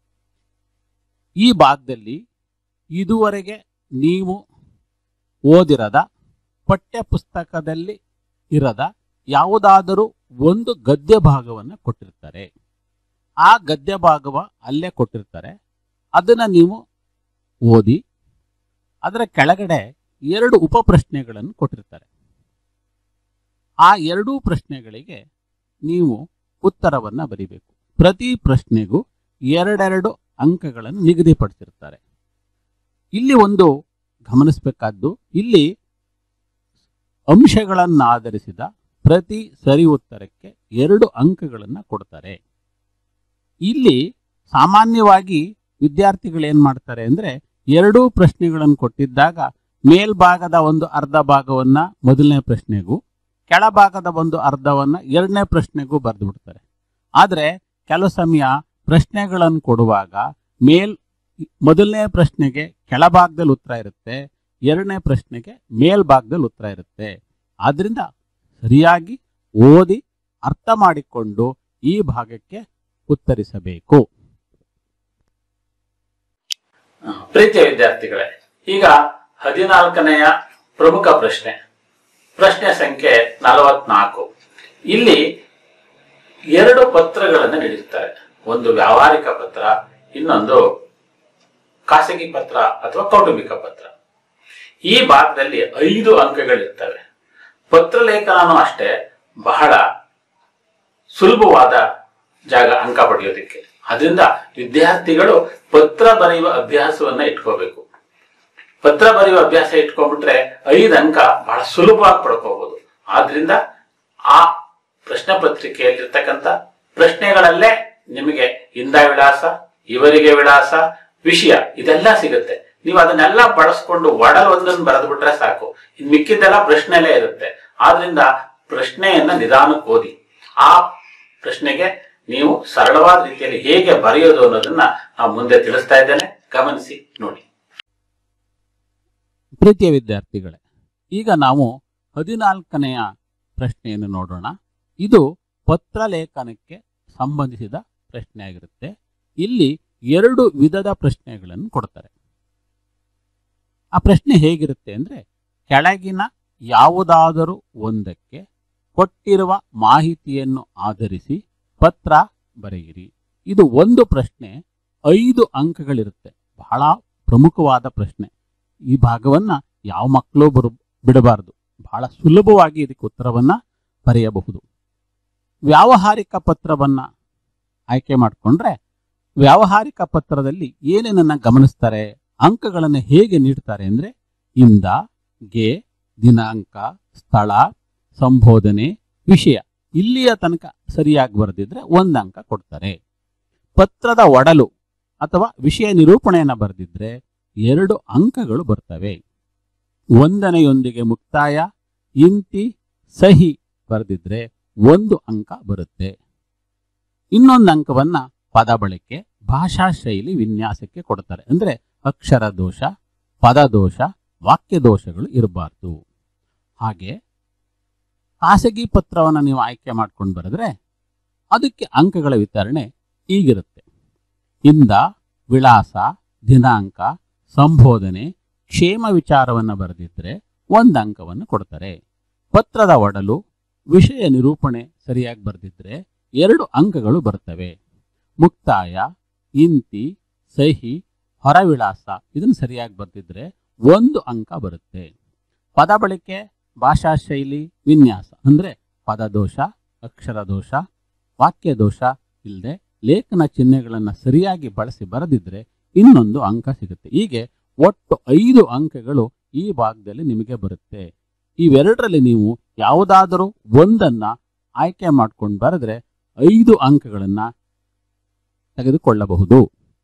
ಈ ಭಾಗದಲ್ಲಿ ಇದುವರೆಗೆ ನೀವು ಓದಿರದ ಪಠ್ಯ ಪುಸ್ತಕದಲ್ಲಿ ಇರದ ಯಾವುದಾದರೂ ಒಂದು ಗದ್ಯ ಭಾಗವನ್ನು ಕೊಟ್ಟಿರ್ತಾರೆ ಆ ಗದ್ಯ ಭಾಗವ ಅಲ್ಲೇ ಕೊಟ್ಟಿರ್ತಾರೆ ಅದನ್ನ ನೀವು ಓದಿ ಅದರ ಕೆಳಗಡೆ ಎರಡು ಉಪ ಪ್ರಶ್ನೆಗಳನ್ನು ಕೊಟ್ಟಿರ್ತಾರೆ ಆ ಎರಡೂ ಪ್ರಶ್ನೆಗಳಿಗೆ ನೀವು ಉತ್ತರವನ್ನ ಬರಿಬೇಕು ಪ್ರತಿ ಪ್ರಶ್ನೆಗೂ ಎರಡೆರಡು ಅಂಕಗಳನ್ನು ನಿಗದಿಪಡಿಸಿರ್ತಾರೆ ಇಲ್ಲಿ ಒಂದು ಗಮನಿಸಬೇಕಾದ್ದು ಇಲ್ಲಿ ಅಂಶಗಳನ್ನಾಧರಿಸಿದ ಪ್ರತಿ ಸರಿ ಉತ್ತರಕ್ಕೆ ಎರಡು ಅಂಕಗಳನ್ನು ಕೊಡ್ತಾರೆ ಇಲ್ಲಿ ಸಾಮಾನ್ಯವಾಗಿ ವಿದ್ಯಾರ್ಥಿಗಳು ಏನ್ ಮಾಡ್ತಾರೆ ಅಂದ್ರೆ ಎರಡೂ ಪ್ರಶ್ನೆಗಳನ್ನು ಕೊಟ್ಟಿದ್ದಾಗ ಮೇಲ್ಭಾಗದ ಒಂದು ಅರ್ಧ ಭಾಗವನ್ನ ಮೊದಲನೇ ಪ್ರಶ್ನೆಗೂ ಕೆಳಭಾಗದ ಒಂದು ಅರ್ಧವನ್ನ ಎರಡನೇ ಪ್ರಶ್ನೆಗೂ ಬರೆದು ಬಿಡ್ತಾರೆ ಆದ್ರೆ ಕೆಲವು ಸಮಯ ಪ್ರಶ್ನೆಗಳನ್ನು ಕೊಡುವಾಗ ಮೇಲ್ ಮೊದಲನೇ ಪ್ರಶ್ನೆಗೆ ಕೆಳಭಾಗದಲ್ಲಿ ಉತ್ತರ ಇರುತ್ತೆ ಎರಡನೇ ಪ್ರಶ್ನೆಗೆ ಮೇಲ್ಭಾಗದಲ್ಲಿ ಉತ್ತರ ಇರುತ್ತೆ ಆದ್ರಿಂದ ಸರಿಯಾಗಿ ಓದಿ ಅರ್ಥ ಮಾಡಿಕೊಂಡು ಈ ಭಾಗಕ್ಕೆ ಉತ್ತರಿಸಬೇಕು ಪ್ರೀತಿಯ ವಿದ್ಯಾರ್ಥಿಗಳೇ ಈಗ ಹದಿನಾಲ್ಕನೆಯ ಪ್ರಮುಖ ಪ್ರಶ್ನೆ ಪ್ರಶ್ನೆ ಸಂಖ್ಯೆ ನಲವತ್ನಾಲ್ಕು ಇಲ್ಲಿ ಎರಡು ಪತ್ರಗಳನ್ನು ನೀಡಿರ್ತಾರೆ ಒಂದು ವ್ಯಾವಹಾರಿಕ ಪತ್ರ ಇನ್ನೊಂದು ಖಾಸಗಿ ಪತ್ರ ಅಥವಾ ಕೌಟುಂಬಿಕ ಪತ್ರ ಈ ಭಾಗದಲ್ಲಿ ಐದು ಅಂಕಗಳಿರ್ತವೆ ಪತ್ರಲೇಖನನೂ ಅಷ್ಟೇ ಬಹಳ ಸುಲಭವಾದ ಜಾಗ ಅಂಕ ಪಡೆಯೋದಕ್ಕೆ ಅದರಿಂದ ವಿದ್ಯಾರ್ಥಿಗಳು ಪತ್ರ ಬರೆಯುವ ಅಭ್ಯಾಸವನ್ನ ಇಟ್ಕೋಬೇಕು ಪತ್ರ ಬರೆಯುವ ಅಭ್ಯಾಸ ಇಟ್ಕೊಂಡ್ಬಿಟ್ರೆ ಐದು ಅಂಕ ಬಹಳ ಸುಲಭವಾಗಿ ಪಡ್ಕೋಬಹುದು ಆದ್ರಿಂದ ಆ ಪ್ರಶ್ನೆ ಪತ್ರಿಕೆಯಲ್ಲಿರ್ತಕ್ಕಂಥ ಪ್ರಶ್ನೆಗಳಲ್ಲೇ ನಿಮಗೆ ಇಂದ ವಿಳಾಸ ಇವರಿಗೆ ವಿಳಾಸ ವಿಷಯ ಇದೆಲ್ಲ ಸಿಗುತ್ತೆ ನೀವು ಅದನ್ನೆಲ್ಲ ಬಳಸ್ಕೊಂಡು ಒಡಲ್ ಒಂದನ್ನು ಬರೆದು ಬಿಟ್ರೆ ಸಾಕು ಇನ್ ಮಿಕ್ಕಿದ್ದೆಲ್ಲ ಪ್ರಶ್ನೆಲೇ ಇರುತ್ತೆ ಆದ್ರಿಂದ ಪ್ರಶ್ನೆಯನ್ನ ನಿಧಾನಕ್ಕೆ ಓದಿ ಆ ಪ್ರಶ್ನೆಗೆ ನೀವು ಸರಳವಾದ ರೀತಿಯಲ್ಲಿ ಹೇಗೆ ಬರೆಯೋದು ಅನ್ನೋದನ್ನ ನಾವು ಮುಂದೆ ತಿಳಿಸ್ತಾ ಇದ್ದೇನೆ ಗಮನಿಸಿ ನೋಡಿ ಪ್ರೀತಿಯ ವಿದ್ಯಾರ್ಥಿಗಳೇ ಈಗ ನಾವು ಹದಿನಾಲ್ಕನೆಯ ಪ್ರಶ್ನೆಯನ್ನು ನೋಡೋಣ ಇದು ಪತ್ರ ಲೇಖನಕ್ಕೆ ಸಂಬಂಧಿಸಿದ ಪ್ರಶ್ನೆ ಆಗಿರುತ್ತೆ ಇಲ್ಲಿ ಎರಡು ವಿಧದ ಪ್ರಶ್ನೆಗಳನ್ನು ಕೊಡ್ತಾರೆ ಆ ಪ್ರಶ್ನೆ ಹೇಗಿರುತ್ತೆ ಅಂದ್ರೆ ಕೆಳಗಿನ ಯಾವುದಾದರೂ ಒಂದಕ್ಕೆ ಕೊಟ್ಟಿರುವ ಮಾಹಿತಿಯನ್ನು ಆಧರಿಸಿ ಪತ್ರ ಬರೆಯಿರಿ ಇದು ಒಂದು ಪ್ರಶ್ನೆ ಐದು ಅಂಕಗಳಿರುತ್ತೆ ಬಹಳ ಪ್ರಮುಖವಾದ ಪ್ರಶ್ನೆ ಈ ಭಾಗವನ್ನ ಯಾವ ಮಕ್ಕಳು ಬರು ಬಿಡಬಾರದು ಬಹಳ ಸುಲಭವಾಗಿ ಇದಕ್ಕೆ ಉತ್ತರವನ್ನ ಬರೆಯಬಹುದು ವ್ಯಾವಹಾರಿಕ ಪತ್ರವನ್ನ ಆಯ್ಕೆ ಮಾಡಿಕೊಂಡ್ರೆ ವ್ಯಾವಹಾರಿಕ ಪತ್ರದಲ್ಲಿ ಏನೇನನ್ನ ಗಮನಿಸ್ತಾರೆ ಅಂಕಗಳನ್ನು ಹೇಗೆ ನೀಡ್ತಾರೆ ಅಂದ್ರೆ ಇಂದ ಗೆ ದಿನಾಂಕ ಸ್ಥಳ ಸಂಬೋಧನೆ ವಿಷಯ ಇಲ್ಲಿಯ ತನಕ ಸರಿಯಾಗಿ ಬರೆದಿದ್ರೆ ಒಂದು ಅಂಕ ಕೊಡ್ತಾರೆ ಪತ್ರದ ಒಡಲು ಅಥವಾ ವಿಷಯ ನಿರೂಪಣೆಯನ್ನ ಬರೆದಿದ್ರೆ ಎರಡು ಅಂಕಗಳು ಬರ್ತವೆ ವಂದನೆಯೊಂದಿಗೆ ಮುಕ್ತಾಯ ಇಂತಿ ಸಹಿ ಬರೆದಿದ್ರೆ ಒಂದು ಅಂಕ ಬರುತ್ತೆ ಇನ್ನೊಂದು ಅಂಕವನ್ನ ಪದ ಬಳಕೆ ಭಾಷಾ ಶೈಲಿ ವಿನ್ಯಾಸಕ್ಕೆ ಕೊಡ್ತಾರೆ ಅಂದ್ರೆ ಅಕ್ಷರ ದೋಷ ಪದ ದೋಷ ವಾಕ್ಯ ದೋಷಗಳು ಇರಬಾರ್ದು ಹಾಗೆ ಖಾಸಗಿ ಪತ್ರವನ್ನು ನೀವು ಆಯ್ಕೆ ಮಾಡ್ಕೊಂಡು ಬರೆದ್ರೆ ಅದಕ್ಕೆ ಅಂಕಗಳ ವಿತರಣೆ ಈಗಿರುತ್ತೆ ಇಂದ ವಿಳಾಸ ದಿನಾಂಕ ಸಂಬೋಧನೆ ಕ್ಷೇಮ ವಿಚಾರವನ್ನು ಬರೆದಿದ್ರೆ ಒಂದು ಅಂಕವನ್ನು ಕೊಡ್ತಾರೆ ಪತ್ರದ ಒಡಲು ವಿಷಯ ನಿರೂಪಣೆ ಸರಿಯಾಗಿ ಬರೆದಿದ್ರೆ ಎರಡು ಅಂಕಗಳು ಬರ್ತವೆ ಮುಕ್ತಾಯ ಇಂತಿ ಸಹಿ ಹೊರವಿಳಾಸ ಇದನ್ನು ಸರಿಯಾಗಿ ಬರ್ತಿದ್ರೆ ಒಂದು ಅಂಕ ಬರುತ್ತೆ ಪದ ಬಳಕೆ ಭಾಷಾ ಶೈಲಿ ವಿನ್ಯಾಸ ಅಂದ್ರೆ ಪದದೋಷ ಅಕ್ಷರ ದೋಷ ವಾಕ್ಯ ದೋಷ ಇಲ್ಲದೆ ಲೇಖನ ಚಿಹ್ನೆಗಳನ್ನು ಸರಿಯಾಗಿ ಬಳಸಿ ಬರೆದಿದ್ರೆ ಇನ್ನೊಂದು ಅಂಕ ಸಿಗುತ್ತೆ ಹೀಗೆ ಒಟ್ಟು ಐದು ಅಂಕಗಳು ಈ ಭಾಗದಲ್ಲಿ ನಿಮಗೆ ಬರುತ್ತೆ ಇವೆರಡರಲ್ಲಿ ನೀವು ಯಾವುದಾದರೂ ಒಂದನ್ನ ಆಯ್ಕೆ ಮಾಡ್ಕೊಂಡು ಬರೆದ್ರೆ ಐದು ಅಂಕಗಳನ್ನ ತೆಗೆದುಕೊಳ್ಳಬಹುದು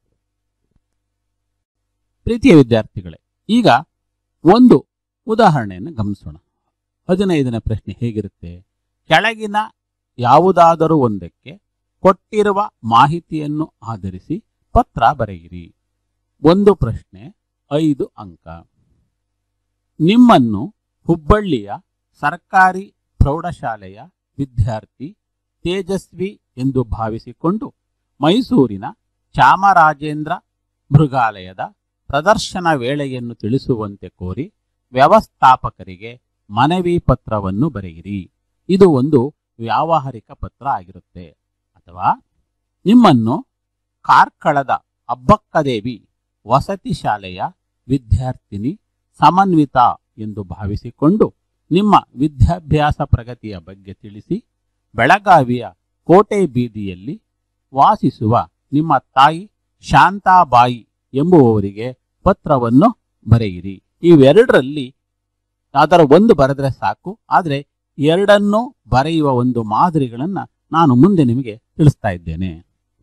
ಪ್ರೀತಿಯ ವಿದ್ಯಾರ್ಥಿಗಳೇ ಈಗ ಒಂದು ಉದಾಹರಣೆಯನ್ನು ಗಮನಿಸೋಣ ಹದಿನೈದನೇ ಪ್ರಶ್ನೆ ಹೇಗಿರುತ್ತೆ ಕೆಳಗಿನ ಯಾವುದಾದರೂ ಒಂದಕ್ಕೆ ಕೊಟ್ಟಿರುವ ಮಾಹಿತಿಯನ್ನು ಆಧರಿಸಿ ಪತ್ರ ಬರೆಯಿರಿ ಒಂದು ಪ್ರಶ್ನೆ ಐದು ಅಂಕ ನಿಮ್ಮನ್ನು ಹುಬ್ಬಳ್ಳಿಯ ಸರ್ಕಾರಿ ಪ್ರೌಢಶಾಲೆಯ ವಿದ್ಯಾರ್ಥಿ ತೇಜಸ್ವಿ ಎಂದು ಭಾವಿಸಿಕೊಂಡು ಮೈಸೂರಿನ ಚಾಮರಾಜೇಂದ್ರ ಮೃಗಾಲಯದ ಪ್ರದರ್ಶನ ವೇಳೆಯನ್ನು ತಿಳಿಸುವಂತೆ ಕೋರಿ ವ್ಯವಸ್ಥಾಪಕರಿಗೆ ಮನವಿ ಪತ್ರವನ್ನು ಬರೆಯಿರಿ ಇದು ಒಂದು ವ್ಯಾವಹಾರಿಕ ಪತ್ರ ಆಗಿರುತ್ತೆ ಅಥವಾ ನಿಮ್ಮನ್ನು ಕಾರ್ಕಳದ ಅಬ್ಬಕ್ಕದೇವಿ ವಸತಿ ಶಾಲೆಯ ವಿದ್ಯಾರ್ಥಿನಿ ಸಮನ್ವಿತ ಎಂದು ಭಾವಿಸಿಕೊಂಡು ನಿಮ್ಮ ವಿದ್ಯಾಭ್ಯಾಸ ಪ್ರಗತಿಯ ಬಗ್ಗೆ ತಿಳಿಸಿ ಬೆಳಗಾವಿಯ ಕೋಟೆ ಬೀದಿಯಲ್ಲಿ ವಾಸಿಸುವ ನಿಮ್ಮ ತಾಯಿ ಶಾಂತಾಬಾಯಿ ಎಂಬುವವರಿಗೆ ಪತ್ರವನ್ನು ಬರೆಯಿರಿ ಇವೆರಡರಲ್ಲಿ ಯಾವ್ದಾರ ಒಂದು ಬರೆದ್ರೆ ಸಾಕು ಆದರೆ ಎರಡನ್ನೂ ಬರೆಯುವ ಒಂದು ಮಾದರಿಗಳನ್ನ ನಾನು ಮುಂದೆ ನಿಮಗೆ ತಿಳಿಸ್ತಾ ಇದ್ದೇನೆ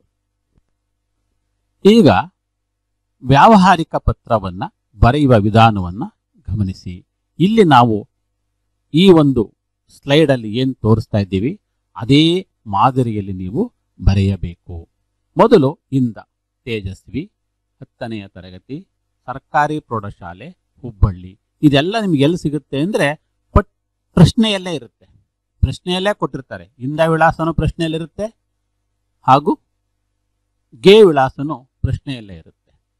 ಈಗ ವ್ಯಾವಹಾರಿಕ ಪತ್ರವನ್ನ ಬರೆಯುವ ವಿಧಾನವನ್ನ ಗಮನಿಸಿ ಇಲ್ಲಿ ನಾವು ಈ ಒಂದು ಸ್ಲೈಡ್ ಅಲ್ಲಿ ಏನು ತೋರಿಸ್ತಾ ಇದ್ದೀವಿ ಅದೇ ಮಾದರಿಯಲ್ಲಿ ನೀವು ಬರೆಯಬೇಕು ಮೊದಲು ಇಂದ ತೇಜಸ್ವಿ ಹತ್ತನೆಯ ತರಗತಿ ಸರ್ಕಾರಿ ಪ್ರೌಢಶಾಲೆ ಹುಬ್ಬಳ್ಳಿ ಇದೆಲ್ಲ ನಿಮ್ಗೆ ಎಲ್ಲಿ ಸಿಗುತ್ತೆ ಅಂದ್ರೆ ಪಟ್ ಪ್ರಶ್ನೆಯಲ್ಲೇ ಇರುತ್ತೆ ಪ್ರಶ್ನೆಯಲ್ಲೇ ಕೊಟ್ಟಿರ್ತಾರೆ ಇಂದ ವಿಳಾಸನು ಪ್ರಶ್ನೆಯಲ್ಲಿರುತ್ತೆ ಹಾಗೂ ಗೆ ವಿಳಾಸನು ಪ್ರಶ್ನೆಯಲ್ಲೇ ಇರುತ್ತೆ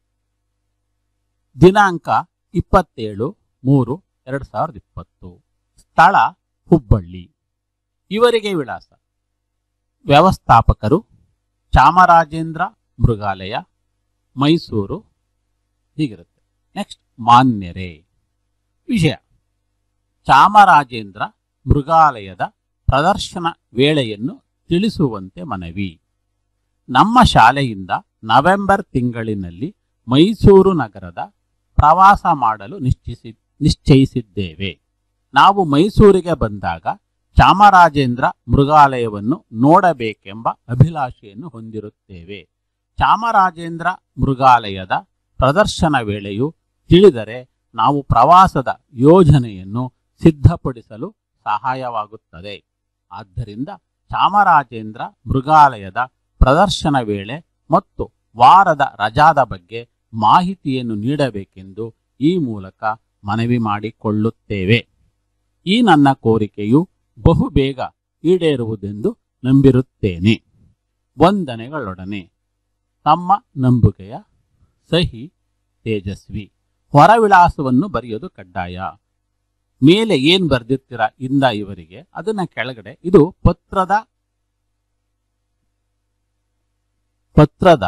ದಿನಾಂಕ ಇಪ್ಪತ್ತೇಳು ಮೂರು ಎರಡು ಸಾವಿರದ ಇಪ್ಪತ್ತು ಸ್ಥಳ ಹುಬ್ಬಳ್ಳಿ ಇವರಿಗೆ ವಿಳಾಸ ವ್ಯವಸ್ಥಾಪಕರು ಚಾಮರಾಜೇಂದ್ರ ಮೃಗಾಲಯ ಮೈಸೂರು ಹೀಗಿರುತ್ತೆ ನೆಕ್ಸ್ಟ್ ಮಾನ್ಯರೇ ವಿಷಯ ಚಾಮರಾಜೇಂದ್ರ ಮೃಗಾಲಯದ ಪ್ರದರ್ಶನ ವೇಳೆಯನ್ನು ತಿಳಿಸುವಂತೆ ಮನವಿ ನಮ್ಮ ಶಾಲೆಯಿಂದ ನವೆಂಬರ್ ತಿಂಗಳಿನಲ್ಲಿ ಮೈಸೂರು ನಗರದ ಪ್ರವಾಸ ಮಾಡಲು ನಿಶ್ಚಯಿಸಿ ನಿಶ್ಚಯಿಸಿದ್ದೇವೆ ನಾವು ಮೈಸೂರಿಗೆ ಬಂದಾಗ ಚಾಮರಾಜೇಂದ್ರ ಮೃಗಾಲಯವನ್ನು ನೋಡಬೇಕೆಂಬ ಅಭಿಲಾಷೆಯನ್ನು ಹೊಂದಿರುತ್ತೇವೆ ಚಾಮರಾಜೇಂದ್ರ ಮೃಗಾಲಯದ ಪ್ರದರ್ಶನ ವೇಳೆಯು ತಿಳಿದರೆ ನಾವು ಪ್ರವಾಸದ ಯೋಜನೆಯನ್ನು ಸಿದ್ಧಪಡಿಸಲು ಸಹಾಯವಾಗುತ್ತದೆ ಆದ್ದರಿಂದ ಚಾಮರಾಜೇಂದ್ರ ಮೃಗಾಲಯದ ಪ್ರದರ್ಶನ ವೇಳೆ ಮತ್ತು ವಾರದ ರಜಾದ ಬಗ್ಗೆ ಮಾಹಿತಿಯನ್ನು ನೀಡಬೇಕೆಂದು ಈ ಮೂಲಕ ಮನವಿ ಮಾಡಿಕೊಳ್ಳುತ್ತೇವೆ ಈ ನನ್ನ ಕೋರಿಕೆಯು ಬಹುಬೇಗ ಈಡೇರುವುದೆಂದು ನಂಬಿರುತ್ತೇನೆ ವಂದನೆಗಳೊಡನೆ ತಮ್ಮ ನಂಬಿಕೆಯ ಸಹಿ ತೇಜಸ್ವಿ ಹೊರವಿಳಾಸವನ್ನು ಬರೆಯೋದು ಕಡ್ಡಾಯ ಮೇಲೆ ಏನ್ ಬರ್ದಿರ್ತೀರ ಇಂದ ಇವರಿಗೆ ಅದನ್ನ ಕೆಳಗಡೆ ಇದು ಪತ್ರದ ಪತ್ರದ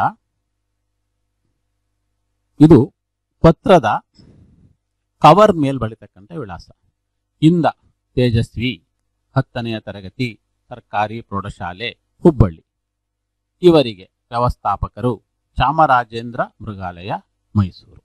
ಇದು ಪತ್ರದ ಕವರ್ ಮೇಲ್ ಬಳಿತಕ್ಕಂಥ ವಿಳಾಸ ಇಂದ ತೇಜಸ್ವಿ ಹತ್ತನೆಯ ತರಗತಿ ಸರ್ಕಾರಿ ಪ್ರೌಢಶಾಲೆ ಹುಬ್ಬಳ್ಳಿ ಇವರಿಗೆ ವ್ಯವಸ್ಥಾಪಕರು ಚಾಮರಾಜೇಂದ್ರ ಮೃಗಾಲಯ ಮೈಸೂರು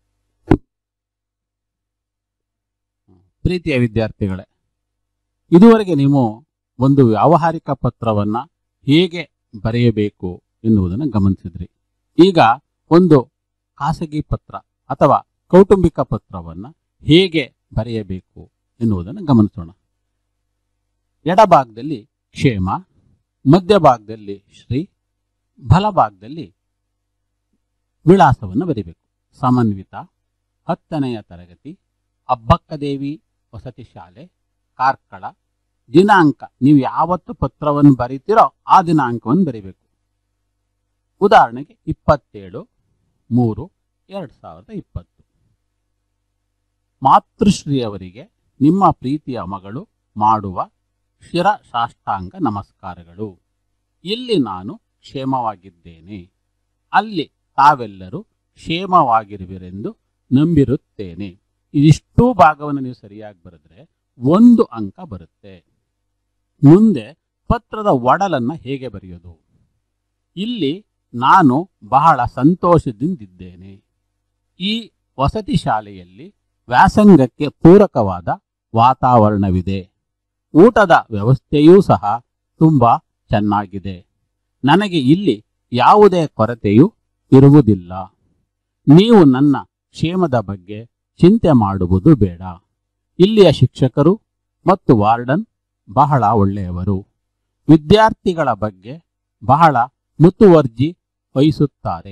ಪ್ರೀತಿಯ ವಿದ್ಯಾರ್ಥಿಗಳೇ ಇದುವರೆಗೆ ನೀವು ಒಂದು ವ್ಯಾವಹಾರಿಕ ಪತ್ರವನ್ನ ಹೇಗೆ ಬರೆಯಬೇಕು ಎನ್ನುವುದನ್ನು ಗಮನಿಸಿದ್ರಿ ಈಗ ಒಂದು ಖಾಸಗಿ ಪತ್ರ ಅಥವಾ ಕೌಟುಂಬಿಕ ಪತ್ರವನ್ನ ಹೇಗೆ ಬರೆಯಬೇಕು ಎನ್ನುವುದನ್ನು ಗಮನಿಸೋಣ ಎಡಭಾಗದಲ್ಲಿ ಕ್ಷೇಮ ಮಧ್ಯಭಾಗದಲ್ಲಿ ಶ್ರೀ ಬಲಭಾಗದಲ್ಲಿ ವಿಳಾಸವನ್ನು ಬರೀಬೇಕು ಸಮನ್ವಿತ ಹತ್ತನೆಯ ತರಗತಿ ಅಬ್ಬಕ್ಕದೇವಿ ವಸತಿ ಶಾಲೆ ಕಾರ್ಕಳ ದಿನಾಂಕ ನೀವು ಯಾವತ್ತು ಪತ್ರವನ್ನು ಬರೀತೀರೋ ಆ ದಿನಾಂಕವನ್ನು ಬರೀಬೇಕು ಉದಾಹರಣೆಗೆ ಇಪ್ಪತ್ತೇಳು ಮೂರು ಎರಡು ಸಾವಿರದ ಇಪ್ಪತ್ತು ಮಾತೃಶ್ರೀಯವರಿಗೆ ನಿಮ್ಮ ಪ್ರೀತಿಯ ಮಗಳು ಮಾಡುವ ಶಿರ ಸಾಷ್ಟಾಂಗ ನಮಸ್ಕಾರಗಳು ಇಲ್ಲಿ ನಾನು ಕ್ಷೇಮವಾಗಿದ್ದೇನೆ ಅಲ್ಲಿ ತಾವೆಲ್ಲರೂ ಕ್ಷೇಮವಾಗಿರುವಿರೆಂದು ನಂಬಿರುತ್ತೇನೆ ಇದಿಷ್ಟೂ ಭಾಗವನ್ನು ನೀವು ಸರಿಯಾಗಿ ಬರೆದ್ರೆ ಒಂದು ಅಂಕ ಬರುತ್ತೆ ಮುಂದೆ ಪತ್ರದ ಒಡಲನ್ನ ಹೇಗೆ ಬರೆಯೋದು ಇಲ್ಲಿ ನಾನು ಬಹಳ ಸಂತೋಷದಿಂದಿದ್ದೇನೆ ಈ ವಸತಿ ಶಾಲೆಯಲ್ಲಿ ವ್ಯಾಸಂಗಕ್ಕೆ ಪೂರಕವಾದ ವಾತಾವರಣವಿದೆ ಊಟದ ವ್ಯವಸ್ಥೆಯೂ ಸಹ ತುಂಬಾ ಚೆನ್ನಾಗಿದೆ ನನಗೆ ಇಲ್ಲಿ ಯಾವುದೇ ಕೊರತೆಯೂ ಇರುವುದಿಲ್ಲ ನೀವು ನನ್ನ ಕ್ಷೇಮದ ಬಗ್ಗೆ ಚಿಂತೆ ಮಾಡುವುದು ಬೇಡ ಇಲ್ಲಿಯ ಶಿಕ್ಷಕರು ಮತ್ತು ವಾರ್ಡನ್ ಬಹಳ ಒಳ್ಳೆಯವರು ವಿದ್ಯಾರ್ಥಿಗಳ ಬಗ್ಗೆ ಬಹಳ ಮುತುವರ್ಜಿ ವಹಿಸುತ್ತಾರೆ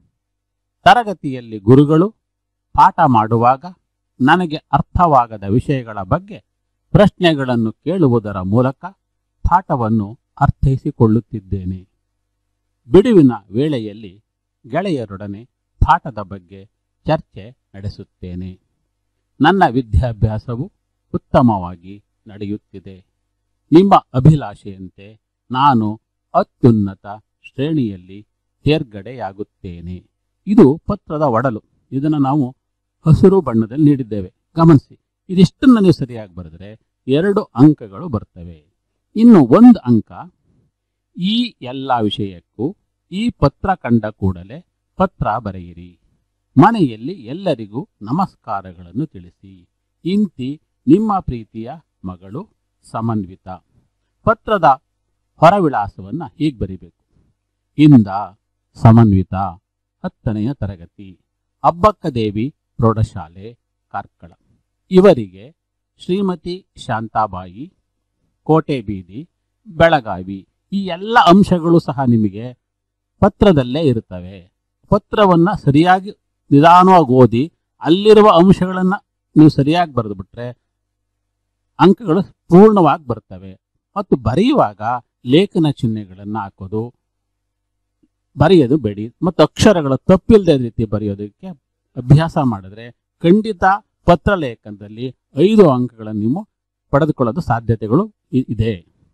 ತರಗತಿಯಲ್ಲಿ ಗುರುಗಳು ಪಾಠ ಮಾಡುವಾಗ ನನಗೆ ಅರ್ಥವಾಗದ ವಿಷಯಗಳ ಬಗ್ಗೆ ಪ್ರಶ್ನೆಗಳನ್ನು ಕೇಳುವುದರ ಮೂಲಕ ಪಾಠವನ್ನು ಅರ್ಥೈಸಿಕೊಳ್ಳುತ್ತಿದ್ದೇನೆ ಬಿಡುವಿನ ವೇಳೆಯಲ್ಲಿ ಗೆಳೆಯರೊಡನೆ ಪಾಠದ ಬಗ್ಗೆ ಚರ್ಚೆ ನಡೆಸುತ್ತೇನೆ ನನ್ನ ವಿದ್ಯಾಭ್ಯಾಸವು ಉತ್ತಮವಾಗಿ ನಡೆಯುತ್ತಿದೆ ನಿಮ್ಮ ಅಭಿಲಾಷೆಯಂತೆ ನಾನು ಅತ್ಯುನ್ನತ ಶ್ರೇಣಿಯಲ್ಲಿ ತೇರ್ಗಡೆಯಾಗುತ್ತೇನೆ ಇದು ಪತ್ರದ ಒಡಲು ಇದನ್ನು ನಾವು ಹಸಿರು ಬಣ್ಣದಲ್ಲಿ ನೀಡಿದ್ದೇವೆ ಗಮನಿಸಿ ಇದಿಷ್ಟನ್ನು ನೀವು ಸರಿಯಾಗಿ ಬರೆದ್ರೆ ಎರಡು ಅಂಕಗಳು ಬರ್ತವೆ ಇನ್ನು ಒಂದು ಅಂಕ ಈ ಎಲ್ಲ ವಿಷಯಕ್ಕೂ ಈ ಪತ್ರ ಕಂಡ ಕೂಡಲೇ ಪತ್ರ ಬರೆಯಿರಿ ಮನೆಯಲ್ಲಿ ಎಲ್ಲರಿಗೂ ನಮಸ್ಕಾರಗಳನ್ನು ತಿಳಿಸಿ ಇಂತಿ ನಿಮ್ಮ ಪ್ರೀತಿಯ ಮಗಳು ಸಮನ್ವಿತ ಪತ್ರದ ಹೊರವಿಳಾಸವನ್ನ ಹೀಗೆ ಬರಿಬೇಕು ಇಂದ ಸಮನ್ವಿತ ಹತ್ತನೆಯ ತರಗತಿ ಅಬ್ಬಕ್ಕದೇವಿ ಪ್ರೌಢಶಾಲೆ ಕಾರ್ಕಳ ಇವರಿಗೆ ಶ್ರೀಮತಿ ಶಾಂತಾಬಾಯಿ ಕೋಟೆ ಬೀದಿ ಬೆಳಗಾವಿ ಈ ಎಲ್ಲ ಅಂಶಗಳು ಸಹ ನಿಮಗೆ ಪತ್ರದಲ್ಲೇ ಇರುತ್ತವೆ ಪತ್ರವನ್ನ ಸರಿಯಾಗಿ ನಿಧಾನವಾಗಿ ಓದಿ ಅಲ್ಲಿರುವ ಅಂಶಗಳನ್ನ ನೀವು ಸರಿಯಾಗಿ ಬರೆದು ಬಿಟ್ರೆ ಅಂಕಗಳು ಪೂರ್ಣವಾಗಿ ಬರ್ತವೆ ಮತ್ತು ಬರೆಯುವಾಗ ಲೇಖನ ಚಿಹ್ನೆಗಳನ್ನು ಹಾಕೋದು ಬರೆಯೋದು ಬೇಡಿ ಮತ್ತು ಅಕ್ಷರಗಳ ತಪ್ಪಿಲ್ಲದೆ ರೀತಿ ಬರೆಯೋದಕ್ಕೆ ಅಭ್ಯಾಸ ಮಾಡಿದ್ರೆ ಖಂಡಿತ ಪತ್ರ ಲೇಖನದಲ್ಲಿ ಐದು ಅಂಕಗಳನ್ನು ನೀವು ಪಡೆದುಕೊಳ್ಳೋದು ಸಾಧ್ಯತೆಗಳು ಇ- ಇದೆ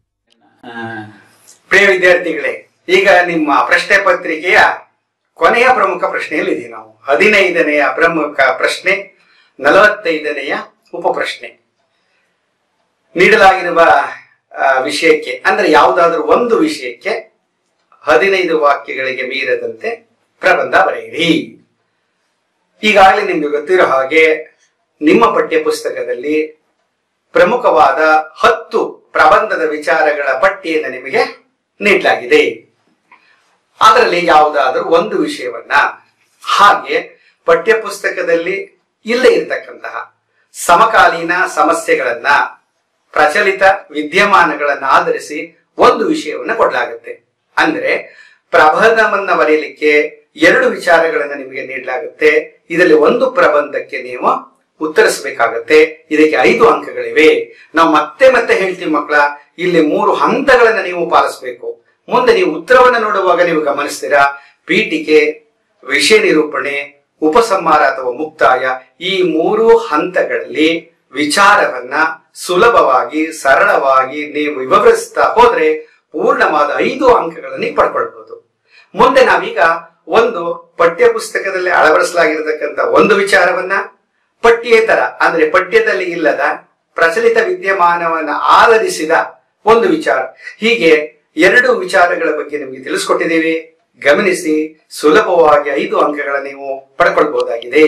ಪ್ರಿಯ ವಿದ್ಯಾರ್ಥಿಗಳೇ ಈಗ ನಿಮ್ಮ ಪ್ರಶ್ನೆ ಪತ್ರಿಕೆಯ ಕೊನೆಯ ಪ್ರಮುಖ ಪ್ರಶ್ನೆಯಲ್ಲಿದ್ದೀವಿ ನಾವು ಹದಿನೈದನೆಯ ಪ್ರಮುಖ ಪ್ರಶ್ನೆ ನಲವತ್ತೈದನೆಯ ಉಪಪ್ರಶ್ನೆ ನೀಡಲಾಗಿರುವ ಆ, ವಿಷಯಕ್ಕೆ ಅಂದ್ರೆ ಯಾವುದಾದ್ರೂ ಒಂದು ವಿಷಯಕ್ಕೆ ಹದಿನೈದು ವಾಕ್ಯಗಳಿಗೆ ಮೀರದಂತೆ ಪ್ರಬಂಧ ಬರೆಯಿರಿ ಈಗಾಗಲೇ ನಿಮ್ಗೆ ಗೊತ್ತಿರೋ ಹಾಗೆ ನಿಮ್ಮ ಪಠ್ಯ ಪುಸ್ತಕದಲ್ಲಿ ಪ್ರಮುಖವಾದ ಹತ್ತು ಪ್ರಬಂಧದ ವಿಚಾರಗಳ ಪಟ್ಟಿಯನ್ನು ನಿಮಗೆ ನೀಡಲಾಗಿದೆ ಅದರಲ್ಲಿ ಯಾವುದಾದರೂ ಒಂದು ವಿಷಯವನ್ನ ಹಾಗೆ ಪಠ್ಯ ಪುಸ್ತಕದಲ್ಲಿ ಇಲ್ಲೇ ಇರತಕ್ಕಂತಹ ಸಮಕಾಲೀನ ಸಮಸ್ಯೆಗಳನ್ನ ಪ್ರಚಲಿತ ವಿದ್ಯಮಾನಗಳನ್ನ ಆಧರಿಸಿ ಒಂದು ವಿಷಯವನ್ನ ಕೊಡಲಾಗುತ್ತೆ ಅಂದ್ರೆ ಪ್ರಬಂಧವನ್ನ ಬರೆಯಲಿಕ್ಕೆ ಎರಡು ವಿಚಾರಗಳನ್ನ ನಿಮಗೆ ನೀಡಲಾಗುತ್ತೆ ಇದರಲ್ಲಿ ಒಂದು ಪ್ರಬಂಧಕ್ಕೆ ನೀವು ಉತ್ತರಿಸಬೇಕಾಗತ್ತೆ ಇದಕ್ಕೆ ಐದು ಅಂಕಗಳಿವೆ ನಾವು ಮತ್ತೆ ಮತ್ತೆ ಹೇಳ್ತೀವಿ ಮಕ್ಕಳ ಇಲ್ಲಿ ಮೂರು ಹಂತಗಳನ್ನ ನೀವು ಪಾಲಿಸಬೇಕು ಮುಂದೆ ನೀವು ಉತ್ತರವನ್ನ ನೋಡುವಾಗ ನೀವು ಗಮನಿಸ್ತೀರಾ ಪೀಠಿಕೆ ವಿಷಯ ನಿರೂಪಣೆ ಉಪಸಂಹಾರ ಅಥವಾ ಮುಕ್ತಾಯ ಈ ಮೂರು ಹಂತಗಳಲ್ಲಿ ವಿಚಾರವನ್ನ ಸುಲಭವಾಗಿ ಸರಳವಾಗಿ ನೀವು ವಿವರಿಸ್ತಾ ಹೋದ್ರೆ ಪೂರ್ಣವಾದ ಐದು ಅಂಕಗಳನ್ನು ನೀವು ಪಡ್ಕೊಳ್ಬಹುದು ಮುಂದೆ ನಾವೀಗ ಒಂದು ಪಠ್ಯ ಪುಸ್ತಕದಲ್ಲಿ ಅಳವಡಿಸಲಾಗಿರತಕ್ಕಂತ ಒಂದು ವಿಚಾರವನ್ನ ಪಠ್ಯೇತರ ಅಂದ್ರೆ ಪಠ್ಯದಲ್ಲಿ ಇಲ್ಲದ ಪ್ರಚಲಿತ ವಿದ್ಯಮಾನವನ್ನ ಆಧರಿಸಿದ ಒಂದು ವಿಚಾರ ಹೀಗೆ ಎರಡು ವಿಚಾರಗಳ ಬಗ್ಗೆ ನಿಮಗೆ ತಿಳಿಸ್ಕೊಟ್ಟಿದ್ದೀವಿ ಗಮನಿಸಿ ಸುಲಭವಾಗಿ ಐದು ಅಂಕಗಳ ನೀವು ಪಡ್ಕೊಳ್ಬಹುದಾಗಿದೆ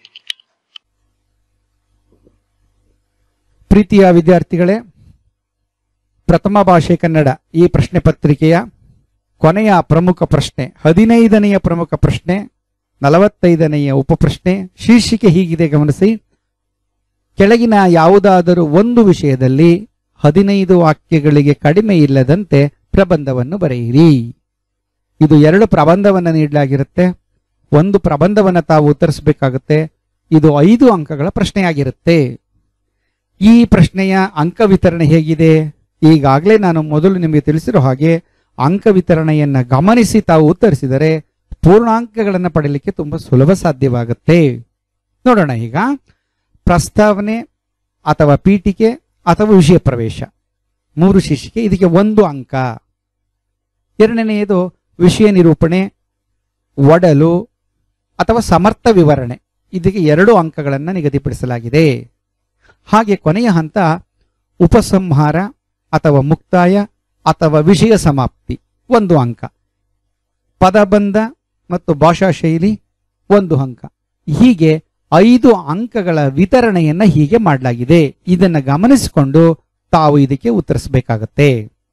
ಪ್ರೀತಿಯ ವಿದ್ಯಾರ್ಥಿಗಳೇ ಪ್ರಥಮ ಭಾಷೆ ಕನ್ನಡ ಈ ಪ್ರಶ್ನೆ ಪತ್ರಿಕೆಯ ಕೊನೆಯ ಪ್ರಮುಖ ಪ್ರಶ್ನೆ ಹದಿನೈದನೆಯ ಪ್ರಮುಖ ಪ್ರಶ್ನೆ ನಲವತ್ತೈದನೆಯ ಉಪಪ್ರಶ್ನೆ ಶೀರ್ಷಿಕೆ ಹೀಗಿದೆ ಗಮನಿಸಿ ಕೆಳಗಿನ ಯಾವುದಾದರೂ ಒಂದು ವಿಷಯದಲ್ಲಿ ಹದಿನೈದು ವಾಕ್ಯಗಳಿಗೆ ಕಡಿಮೆ ಇಲ್ಲದಂತೆ ಪ್ರಬಂಧವನ್ನು ಬರೆಯಿರಿ ಇದು ಎರಡು ಪ್ರಬಂಧವನ್ನು ನೀಡಲಾಗಿರುತ್ತೆ ಒಂದು ಪ್ರಬಂಧವನ್ನು ತಾವು ಉತ್ತರಿಸಬೇಕಾಗುತ್ತೆ ಇದು ಐದು ಅಂಕಗಳ ಪ್ರಶ್ನೆಯಾಗಿರುತ್ತೆ ಈ ಪ್ರಶ್ನೆಯ ಅಂಕ ವಿತರಣೆ ಹೇಗಿದೆ ಈಗಾಗಲೇ ನಾನು ಮೊದಲು ನಿಮಗೆ ತಿಳಿಸಿರೋ ಹಾಗೆ ಅಂಕ ವಿತರಣೆಯನ್ನ ಗಮನಿಸಿ ತಾವು ಉತ್ತರಿಸಿದರೆ ಪೂರ್ಣಾಂಕಗಳನ್ನು ಪಡೆಯಲಿಕ್ಕೆ ತುಂಬ ಸುಲಭ ಸಾಧ್ಯವಾಗುತ್ತೆ ನೋಡೋಣ ಈಗ ಪ್ರಸ್ತಾವನೆ ಅಥವಾ ಪೀಠಿಕೆ ಅಥವಾ ವಿಷಯ ಪ್ರವೇಶ ಮೂರು ಶೀರ್ಷಿಕೆ ಇದಕ್ಕೆ ಒಂದು ಅಂಕ ಎರಡನೆಯದು ವಿಷಯ ನಿರೂಪಣೆ ಒಡಲು ಅಥವಾ ಸಮರ್ಥ ವಿವರಣೆ ಇದಕ್ಕೆ ಎರಡು ಅಂಕಗಳನ್ನು ನಿಗದಿಪಡಿಸಲಾಗಿದೆ ಹಾಗೆ ಕೊನೆಯ ಹಂತ ಉಪಸಂಹಾರ ಅಥವಾ ಮುಕ್ತಾಯ ಅಥವಾ ವಿಷಯ ಸಮಾಪ್ತಿ ಒಂದು ಅಂಕ ಪದಬಂಧ ಮತ್ತು ಭಾಷಾ ಶೈಲಿ ಒಂದು ಅಂಕ ಹೀಗೆ ಐದು ಅಂಕಗಳ ವಿತರಣೆಯನ್ನ ಹೀಗೆ ಮಾಡಲಾಗಿದೆ ಇದನ್ನ ಗಮನಿಸಿಕೊಂಡು ತಾವು ಇದಕ್ಕೆ ಉತ್ತರಿಸಬೇಕಾಗತ್ತೆ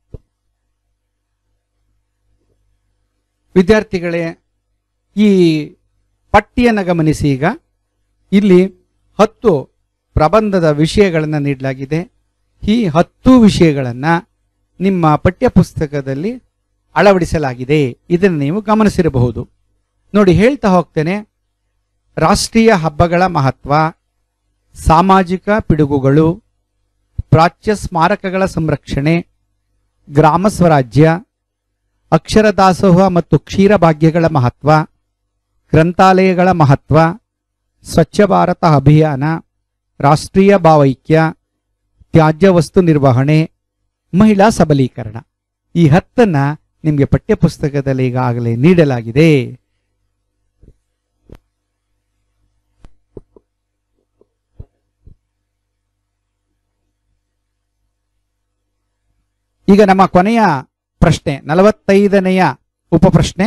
ವಿದ್ಯಾರ್ಥಿಗಳೇ ಈ ಪಟ್ಟಿಯನ್ನು ಗಮನಿಸಿ ಈಗ ಇಲ್ಲಿ ಹತ್ತು ಪ್ರಬಂಧದ ವಿಷಯಗಳನ್ನು ನೀಡಲಾಗಿದೆ ಈ ಹತ್ತು ವಿಷಯಗಳನ್ನು ನಿಮ್ಮ ಪಠ್ಯಪುಸ್ತಕದಲ್ಲಿ ಅಳವಡಿಸಲಾಗಿದೆ ಇದನ್ನು ನೀವು ಗಮನಿಸಿರಬಹುದು ನೋಡಿ ಹೇಳ್ತಾ ಹೋಗ್ತೇನೆ ರಾಷ್ಟ್ರೀಯ ಹಬ್ಬಗಳ ಮಹತ್ವ ಸಾಮಾಜಿಕ ಪಿಡುಗುಗಳು ಪ್ರಾಚ್ಯ ಸ್ಮಾರಕಗಳ ಸಂರಕ್ಷಣೆ ಗ್ರಾಮ ಸ್ವರಾಜ್ಯ ಅಕ್ಷರ ದಾಸೋಹ ಮತ್ತು ಕ್ಷೀರ ಭಾಗ್ಯಗಳ ಮಹತ್ವ ಗ್ರಂಥಾಲಯಗಳ ಮಹತ್ವ ಸ್ವಚ್ಛ ಭಾರತ ಅಭಿಯಾನ ರಾಷ್ಟ್ರೀಯ ಭಾವೈಕ್ಯ ತ್ಯಾಜ್ಯ ವಸ್ತು ನಿರ್ವಹಣೆ ಮಹಿಳಾ ಸಬಲೀಕರಣ ಈ ಹತ್ತನ್ನ ನಿಮಗೆ ಪಠ್ಯಪುಸ್ತಕದಲ್ಲಿ ಈಗಾಗಲೇ ನೀಡಲಾಗಿದೆ ಈಗ ನಮ್ಮ ಕೊನೆಯ ಪ್ರಶ್ನೆ ನಲವತ್ತೈದನೆಯ ಉಪಪ್ರಶ್ನೆ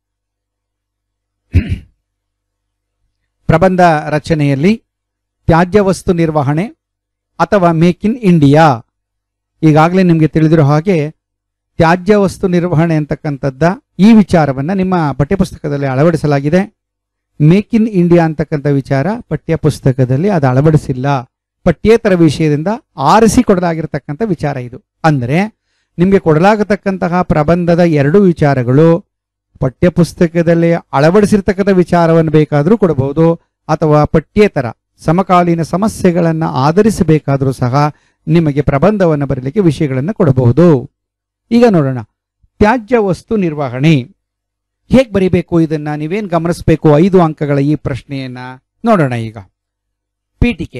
ಪ್ರಬಂಧ ರಚನೆಯಲ್ಲಿ ತ್ಯಾಜ್ಯ ವಸ್ತು ನಿರ್ವಹಣೆ ಅಥವಾ ಮೇಕ್ ಇನ್ ಇಂಡಿಯಾ ಈಗಾಗಲೇ ನಿಮಗೆ ತಿಳಿದಿರೋ ಹಾಗೆ ತ್ಯಾಜ್ಯ ವಸ್ತು ನಿರ್ವಹಣೆ ಅಂತಕ್ಕಂಥದ್ದ ಈ ವಿಚಾರವನ್ನ ನಿಮ್ಮ ಪಠ್ಯಪುಸ್ತಕದಲ್ಲಿ ಅಳವಡಿಸಲಾಗಿದೆ ಮೇಕ್ ಇನ್ ಇಂಡಿಯಾ ಅಂತಕ್ಕಂಥ ವಿಚಾರ ಪಠ್ಯಪುಸ್ತಕದಲ್ಲಿ ಅದು ಅಳವಡಿಸಿಲ್ಲ ಪಠ್ಯೇತರ ವಿಷಯದಿಂದ ಆರಿಸಿ ಕೊಡಲಾಗಿರ್ತಕ್ಕಂಥ ವಿಚಾರ ಇದು ಅಂದರೆ ನಿಮಗೆ ಕೊಡಲಾಗತಕ್ಕಂತಹ ಪ್ರಬಂಧದ ಎರಡು ವಿಚಾರಗಳು ಪಠ್ಯಪುಸ್ತಕದಲ್ಲಿ ಅಳವಡಿಸಿರ್ತಕ್ಕಂಥ ವಿಚಾರವನ್ನು ಬೇಕಾದರೂ ಕೊಡಬಹುದು ಅಥವಾ ಪಠ್ಯೇತರ ಸಮಕಾಲೀನ ಸಮಸ್ಯೆಗಳನ್ನು ಆಧರಿಸಬೇಕಾದರೂ ಸಹ ನಿಮಗೆ ಪ್ರಬಂಧವನ್ನು ಬರಲಿಕ್ಕೆ ವಿಷಯಗಳನ್ನು ಕೊಡಬಹುದು ಈಗ ನೋಡೋಣ ತ್ಯಾಜ್ಯ ವಸ್ತು ನಿರ್ವಹಣೆ ಹೇಗೆ ಬರಿಬೇಕು ಇದನ್ನ ನೀವೇನ್ ಗಮನಿಸಬೇಕು ಐದು ಅಂಕಗಳ ಈ ಪ್ರಶ್ನೆಯನ್ನ ನೋಡೋಣ ಈಗ ಪೀಠಿಕೆ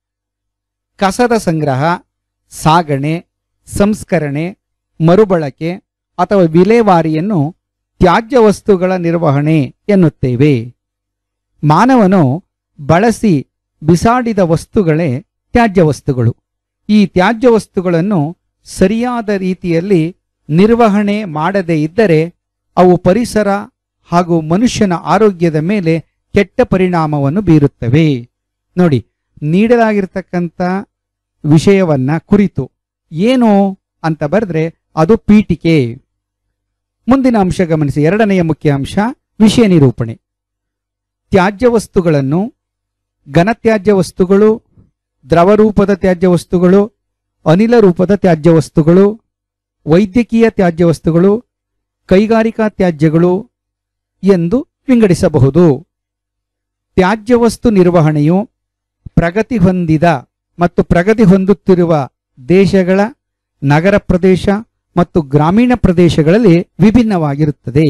ಕಸದ ಸಂಗ್ರಹ ಸಾಗಣೆ ಸಂಸ್ಕರಣೆ ಮರುಬಳಕೆ ಅಥವಾ ವಿಲೇವಾರಿಯನ್ನು ತ್ಯಾಜ್ಯ ವಸ್ತುಗಳ ನಿರ್ವಹಣೆ ಎನ್ನುತ್ತೇವೆ ಮಾನವನು ಬಳಸಿ ಬಿಸಾಡಿದ ವಸ್ತುಗಳೇ ತ್ಯಾಜ್ಯ ವಸ್ತುಗಳು ಈ ತ್ಯಾಜ್ಯ ವಸ್ತುಗಳನ್ನು ಸರಿಯಾದ ರೀತಿಯಲ್ಲಿ ನಿರ್ವಹಣೆ ಮಾಡದೇ ಇದ್ದರೆ ಅವು ಪರಿಸರ ಹಾಗೂ ಮನುಷ್ಯನ ಆರೋಗ್ಯದ ಮೇಲೆ ಕೆಟ್ಟ ಪರಿಣಾಮವನ್ನು ಬೀರುತ್ತವೆ ನೋಡಿ ನೀಡಲಾಗಿರ್ತಕ್ಕಂಥ ವಿಷಯವನ್ನ ಕುರಿತು ಏನು ಅಂತ ಬರೆದ್ರೆ ಅದು ಪೀಠಿಕೆ ಮುಂದಿನ ಅಂಶ ಗಮನಿಸಿ ಎರಡನೆಯ ಮುಖ್ಯ ಅಂಶ ವಿಷಯ ನಿರೂಪಣೆ ತ್ಯಾಜ್ಯ ವಸ್ತುಗಳನ್ನು ಘನತ್ಯಾಜ್ಯ ವಸ್ತುಗಳು ದ್ರವ ರೂಪದ ತ್ಯಾಜ್ಯ ವಸ್ತುಗಳು ಅನಿಲ ರೂಪದ ತ್ಯಾಜ್ಯ ವಸ್ತುಗಳು ವೈದ್ಯಕೀಯ ತ್ಯಾಜ್ಯ ವಸ್ತುಗಳು ಕೈಗಾರಿಕಾ ತ್ಯಾಜ್ಯಗಳು ಎಂದು ವಿಂಗಡಿಸಬಹುದು ತ್ಯಾಜ್ಯ ವಸ್ತು ನಿರ್ವಹಣೆಯು ಪ್ರಗತಿ ಹೊಂದಿದ ಮತ್ತು ಪ್ರಗತಿ ಹೊಂದುತ್ತಿರುವ ದೇಶಗಳ ನಗರ ಪ್ರದೇಶ ಮತ್ತು ಗ್ರಾಮೀಣ ಪ್ರದೇಶಗಳಲ್ಲಿ ವಿಭಿನ್ನವಾಗಿರುತ್ತದೆ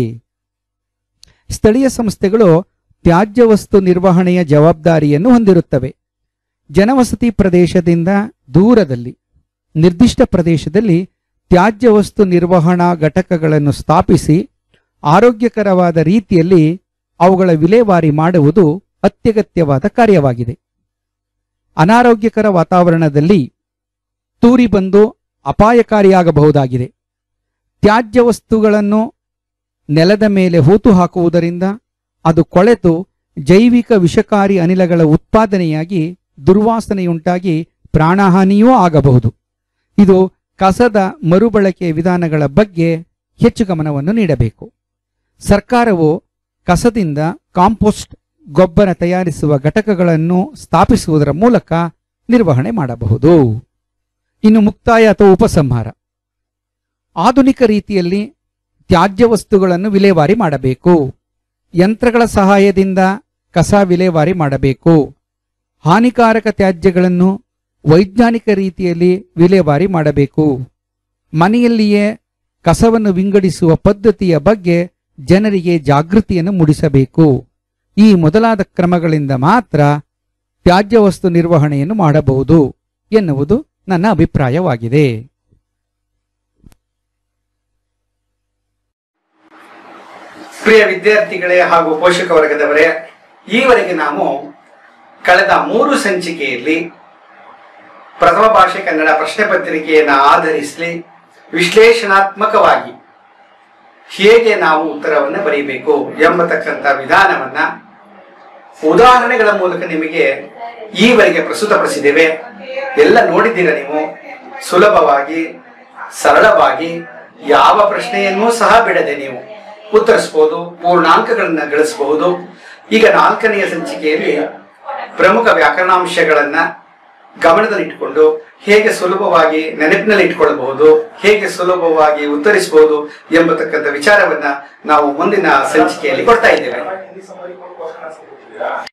ಸ್ಥಳೀಯ ಸಂಸ್ಥೆಗಳು ತ್ಯಾಜ್ಯ ವಸ್ತು ನಿರ್ವಹಣೆಯ ಜವಾಬ್ದಾರಿಯನ್ನು ಹೊಂದಿರುತ್ತವೆ ಜನವಸತಿ ಪ್ರದೇಶದಿಂದ ದೂರದಲ್ಲಿ ನಿರ್ದಿಷ್ಟ ಪ್ರದೇಶದಲ್ಲಿ ತ್ಯಾಜ್ಯ ವಸ್ತು ನಿರ್ವಹಣಾ ಘಟಕಗಳನ್ನು ಸ್ಥಾಪಿಸಿ ಆರೋಗ್ಯಕರವಾದ ರೀತಿಯಲ್ಲಿ ಅವುಗಳ ವಿಲೇವಾರಿ ಮಾಡುವುದು ಅತ್ಯಗತ್ಯವಾದ ಕಾರ್ಯವಾಗಿದೆ ಅನಾರೋಗ್ಯಕರ ವಾತಾವರಣದಲ್ಲಿ ತೂರಿ ಬಂದು ಅಪಾಯಕಾರಿಯಾಗಬಹುದಾಗಿದೆ ತ್ಯಾಜ್ಯ ವಸ್ತುಗಳನ್ನು ನೆಲದ ಮೇಲೆ ಹೂತು ಹಾಕುವುದರಿಂದ ಅದು ಕೊಳೆತು ಜೈವಿಕ ವಿಷಕಾರಿ ಅನಿಲಗಳ ಉತ್ಪಾದನೆಯಾಗಿ ದುರ್ವಾಸನೆಯುಂಟಾಗಿ ಪ್ರಾಣಹಾನಿಯೂ ಆಗಬಹುದು ಇದು ಕಸದ ಮರುಬಳಕೆ ವಿಧಾನಗಳ ಬಗ್ಗೆ ಹೆಚ್ಚು ಗಮನವನ್ನು ನೀಡಬೇಕು ಸರ್ಕಾರವು ಕಸದಿಂದ ಕಾಂಪೋಸ್ಟ್ ಗೊಬ್ಬರ ತಯಾರಿಸುವ ಘಟಕಗಳನ್ನು ಸ್ಥಾಪಿಸುವುದರ ಮೂಲಕ ನಿರ್ವಹಣೆ ಮಾಡಬಹುದು ಇನ್ನು ಮುಕ್ತಾಯ ಅಥವಾ ಉಪಸಂಹಾರ ಆಧುನಿಕ ರೀತಿಯಲ್ಲಿ ತ್ಯಾಜ್ಯ ವಸ್ತುಗಳನ್ನು ವಿಲೇವಾರಿ ಮಾಡಬೇಕು ಯಂತ್ರಗಳ ಸಹಾಯದಿಂದ ಕಸ ವಿಲೇವಾರಿ ಮಾಡಬೇಕು ಹಾನಿಕಾರಕ ತ್ಯಾಜ್ಯಗಳನ್ನು ವೈಜ್ಞಾನಿಕ ರೀತಿಯಲ್ಲಿ ವಿಲೇವಾರಿ ಮಾಡಬೇಕು ಮನೆಯಲ್ಲಿಯೇ ಕಸವನ್ನು ವಿಂಗಡಿಸುವ ಪದ್ಧತಿಯ ಬಗ್ಗೆ ಜನರಿಗೆ ಜಾಗೃತಿಯನ್ನು ಮೂಡಿಸಬೇಕು ಈ ಮೊದಲಾದ ಕ್ರಮಗಳಿಂದ ಮಾತ್ರ ತ್ಯಾಜ್ಯ ವಸ್ತು ನಿರ್ವಹಣೆಯನ್ನು ಮಾಡಬಹುದು ಎನ್ನುವುದು ನನ್ನ ಅಭಿಪ್ರಾಯವಾಗಿದೆ ಪ್ರಿಯ ವಿದ್ಯಾರ್ಥಿಗಳೇ ಹಾಗೂ ಪೋಷಕ ವರ್ಗದವರೇ ಈವರೆಗೆ ನಾವು ಕಳೆದ ಮೂರು ಸಂಚಿಕೆಯಲ್ಲಿ ಪ್ರಥಮ ಭಾಷೆ ಕನ್ನಡ ಪ್ರಶ್ನೆ ಪತ್ರಿಕೆಯನ್ನು ಆಧರಿಸಿ ವಿಶ್ಲೇಷಣಾತ್ಮಕವಾಗಿ ಹೇಗೆ ನಾವು ಉತ್ತರವನ್ನು ಬರೀಬೇಕು ಎಂಬತಕ್ಕಂಥ ವಿಧಾನವನ್ನ ಉದಾಹರಣೆಗಳ ಮೂಲಕ ನಿಮಗೆ ಈವರೆಗೆ ಪ್ರಸ್ತುತಪಡಿಸಿದ್ದೇವೆ ಎಲ್ಲ ನೋಡಿದ್ದೀರ ನೀವು ಸುಲಭವಾಗಿ ಸರಳವಾಗಿ ಯಾವ ಪ್ರಶ್ನೆಯನ್ನೂ ಸಹ ಬಿಡದೆ ನೀವು ಉತ್ತರಿಸಬಹುದು ಪೂರ್ಣಾಂಕಗಳನ್ನ ಗಳಿಸಬಹುದು ಈಗ ನಾಲ್ಕನೆಯ ಸಂಚಿಕೆಯಲ್ಲಿ ಪ್ರಮುಖ ವ್ಯಾಕರಣಾಂಶಗಳನ್ನ ಗಮನದಲ್ಲಿಟ್ಟುಕೊಂಡು ಹೇಗೆ ಸುಲಭವಾಗಿ ನೆನಪಿನಲ್ಲಿ ಇಟ್ಕೊಳ್ಬಹುದು ಹೇಗೆ ಸುಲಭವಾಗಿ ಉತ್ತರಿಸಬಹುದು ಎಂಬತಕ್ಕಂಥ ವಿಚಾರವನ್ನ ನಾವು ಮುಂದಿನ ಸಂಚಿಕೆಯಲ್ಲಿ ಕೊಡ್ತಾ ಇದ್ದೇವೆ